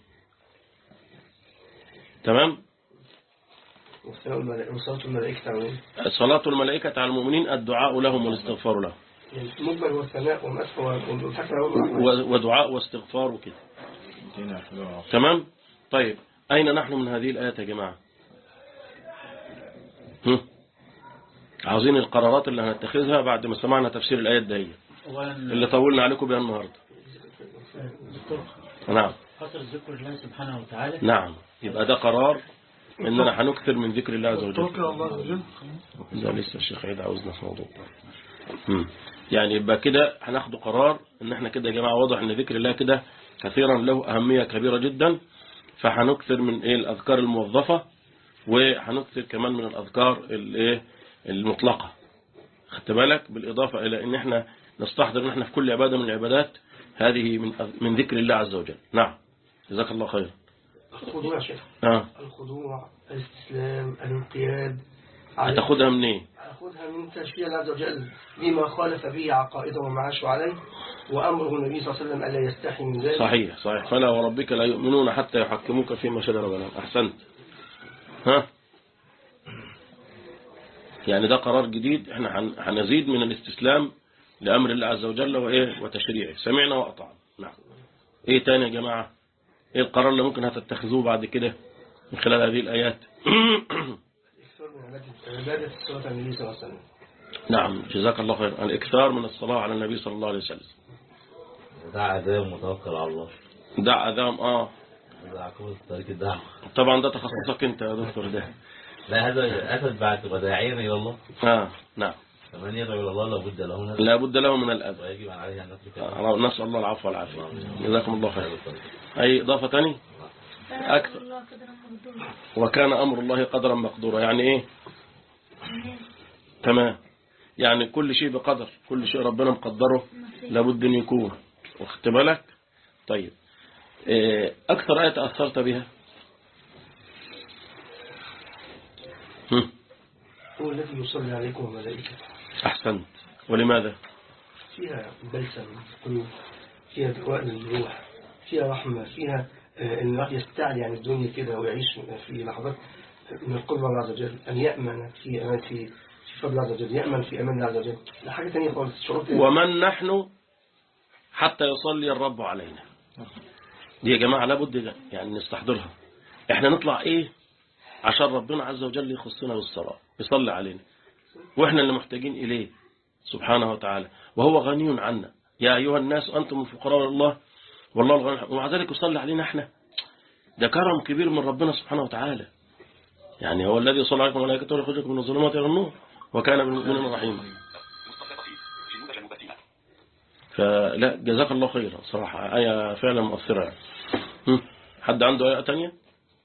تمام وصلاة الملائكة- وصلاة الملائكة علينا صلاة الملائكة على المؤمنين الدعاء لهم والاستغفار لهم يعني مجمل هو الثناء ومسح والفتح و- ودعاء واستغفار وكده تمام طيب أين نحن من هذه الآيات يا جماعة هم؟ عاوزين القرارات اللي هنتخذها بعد ما سمعنا تفسير الآيات دي أولا اللي طولنا عليكم بها النهاردة دكتور نعم خاطر ذكر الله سبحانه وتعالى نعم يبقى ده قرار إننا هنكثر من ذكر الله عز وجل توكل على الله عز وجل ده لسه الشيخ عيد عاوزنا في موضوع مم. يعني يبقى كده هناخد قرار ان احنا كده يا جماعه واضح ان ذكر الله كده كثيرا له اهميه كبيره جدا فهنكثر من ايه الاذكار الموظفه وهنكثر كمان من الاذكار الايه المطلقه خدت بالك بالاضافه الى ان احنا نستحضر ان احنا في كل عباده من العبادات هذه من من ذكر الله عز وجل نعم جزاك الله خير الخضوع يا شيخ اه الخضوع الاستسلام الانقياد على- هتاخدها منين أخذها من تشريع الله عز وجل بما خالف به عقائده ومعاشه عليه وأمره النبي صلى الله عليه وسلم ألا يستحي من ذلك صحيح صحيح فلا وربك لا يؤمنون حتى يحكموك فيما شجر بينهم احسنت ها يعني ده قرار جديد احنا هن- هنزيد من الاستسلام لامر الله عز وجل وايه وتشريعه سمعنا واطعنا نعم ايه تاني يا جماعه ايه القرار اللي ممكن هتتخذوه بعد كده من خلال هذه الايات إكثار من عبادة- عبادة الصلاة على النبي صلى الله عليه وسلم نعم جزاك الله خير الاكثار من الصلاه على النبي صلى الله عليه وسلم ده عذاب متوكل على الله دع اذام اه ده عقوبة طريق الدعوة طبعا ده تخصصك انت يا دكتور ده لا هذا أسد بعد وداعيا إلى الله اه نعم فمن يدعو إلى الله لابد له نفس لا بد له من الاذى ويجب عليه أن نترك آه، نسأل الله العفو والعافية جزاكم الله خير أي إضافة تاني أكثر وكان أمر الله قدرا مقدورا يعني إيه تمام يعني كل شيء بقدر كل شيء ربنا مقدره لابد أن يكون واخدت بالك طيب إيه، أكثر آية تأثرت بها هم، هو الذي يصلي عليكم وملائكته أحسنت ولماذا فيها بلسم قلوب فيها دواء للروح فيها رحمة فيها آه، ان الواحد يستعلي عن الدنيا كده ويعيش في لحظات من قرب الله عز وجل أن يأمن في أمان في في فضل الله عز وجل يأمن في أمان الله عز وجل لا حاجة ثانية خالص شعور تاني. ومن نحن حتى يصلي الرب علينا دي يا جماعة لابد يعني نستحضرها احنا نطلع ايه عشان ربنا عز وجل يخصنا بالصلاة يصلي علينا واحنا اللي محتاجين اليه سبحانه وتعالى وهو غني عنا يا ايها الناس انتم الفقراء إلى الله والله الغني ومع ذلك يصلي علينا احنا ده كرم كبير من ربنا سبحانه وتعالى يعني هو الذي يصلي عليكم وملائكته ويخرجكم من الظلمات الى النور وكان بالمؤمنين رحيما فلا جزاك الله خيرا صراحة آية فعلا مؤثرة يعني. هم؟ حد عنده آية تانية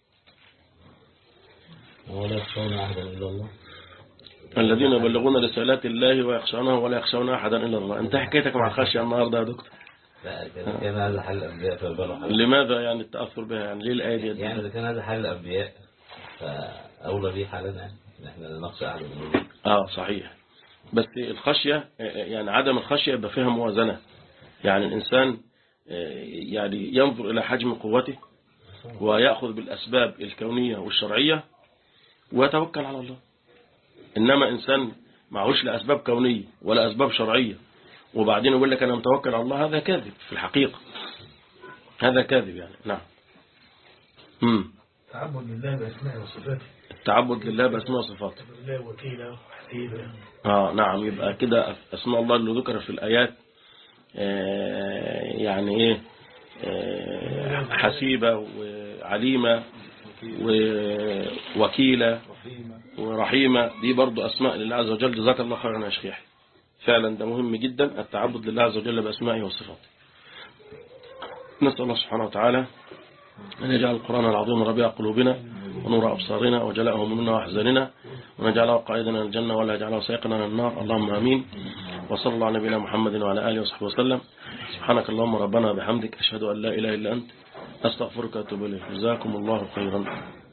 ولا يخشون أحدا إلا الله الذين يبلغون رسالات الله ويخشونه ولا يخشون أحدا إلا الله أنت حكيتك مع الخشية النهاردة يا دكتور لا كان كان هذا حل الأنبياء فالبلغ حل لماذا يعني التأثر بها يعني ليه الآية دي يعني إذا كان هذا حل الأنبياء فأولى به حالنا يعني إن إحنا لا نخشى أحدا من الله آه صحيح بس الخشية يعني عدم الخشية يبقى فيها موازنة يعني الإنسان يعني ينظر إلى حجم قوته ويأخذ بالأسباب الكونية والشرعية ويتوكل على الله إنما إنسان معهوش لا أسباب كونية ولا أسباب شرعية وبعدين يقول لك أنا متوكل على الله هذا كاذب في الحقيقة هذا كاذب يعني نعم مم. تعبد لله بأسماء وصفاته التعبد لله بأسماء وصفاته لله وكيلا وحسيبا آه نعم يبقى كده أسماء الله اللي ذكر في الآيات آه يعني إيه آه حسيبة وعليمة ووكيلة ورحيمة دي برضو أسماء لله عز وجل جزاك الله خيرا يا شيخ فعلا ده مهم جدا التعبد لله عز وجل بأسمائه وصفاته نسأل الله سبحانه وتعالى أن يجعل القرآن العظيم ربيع قلوبنا ونور أبصارنا وجلاء همومنا وأحزاننا ونجعله قائدنا الجنة ولا يجعله سيقنا للنار اللهم آمين وصلى الله على نبينا محمد وعلى آله وصحبه وسلم سبحانك اللهم ربنا بحمدك أشهد أن لا إله إلا أنت أستغفرك وأتوب إليك جزاكم الله خيرا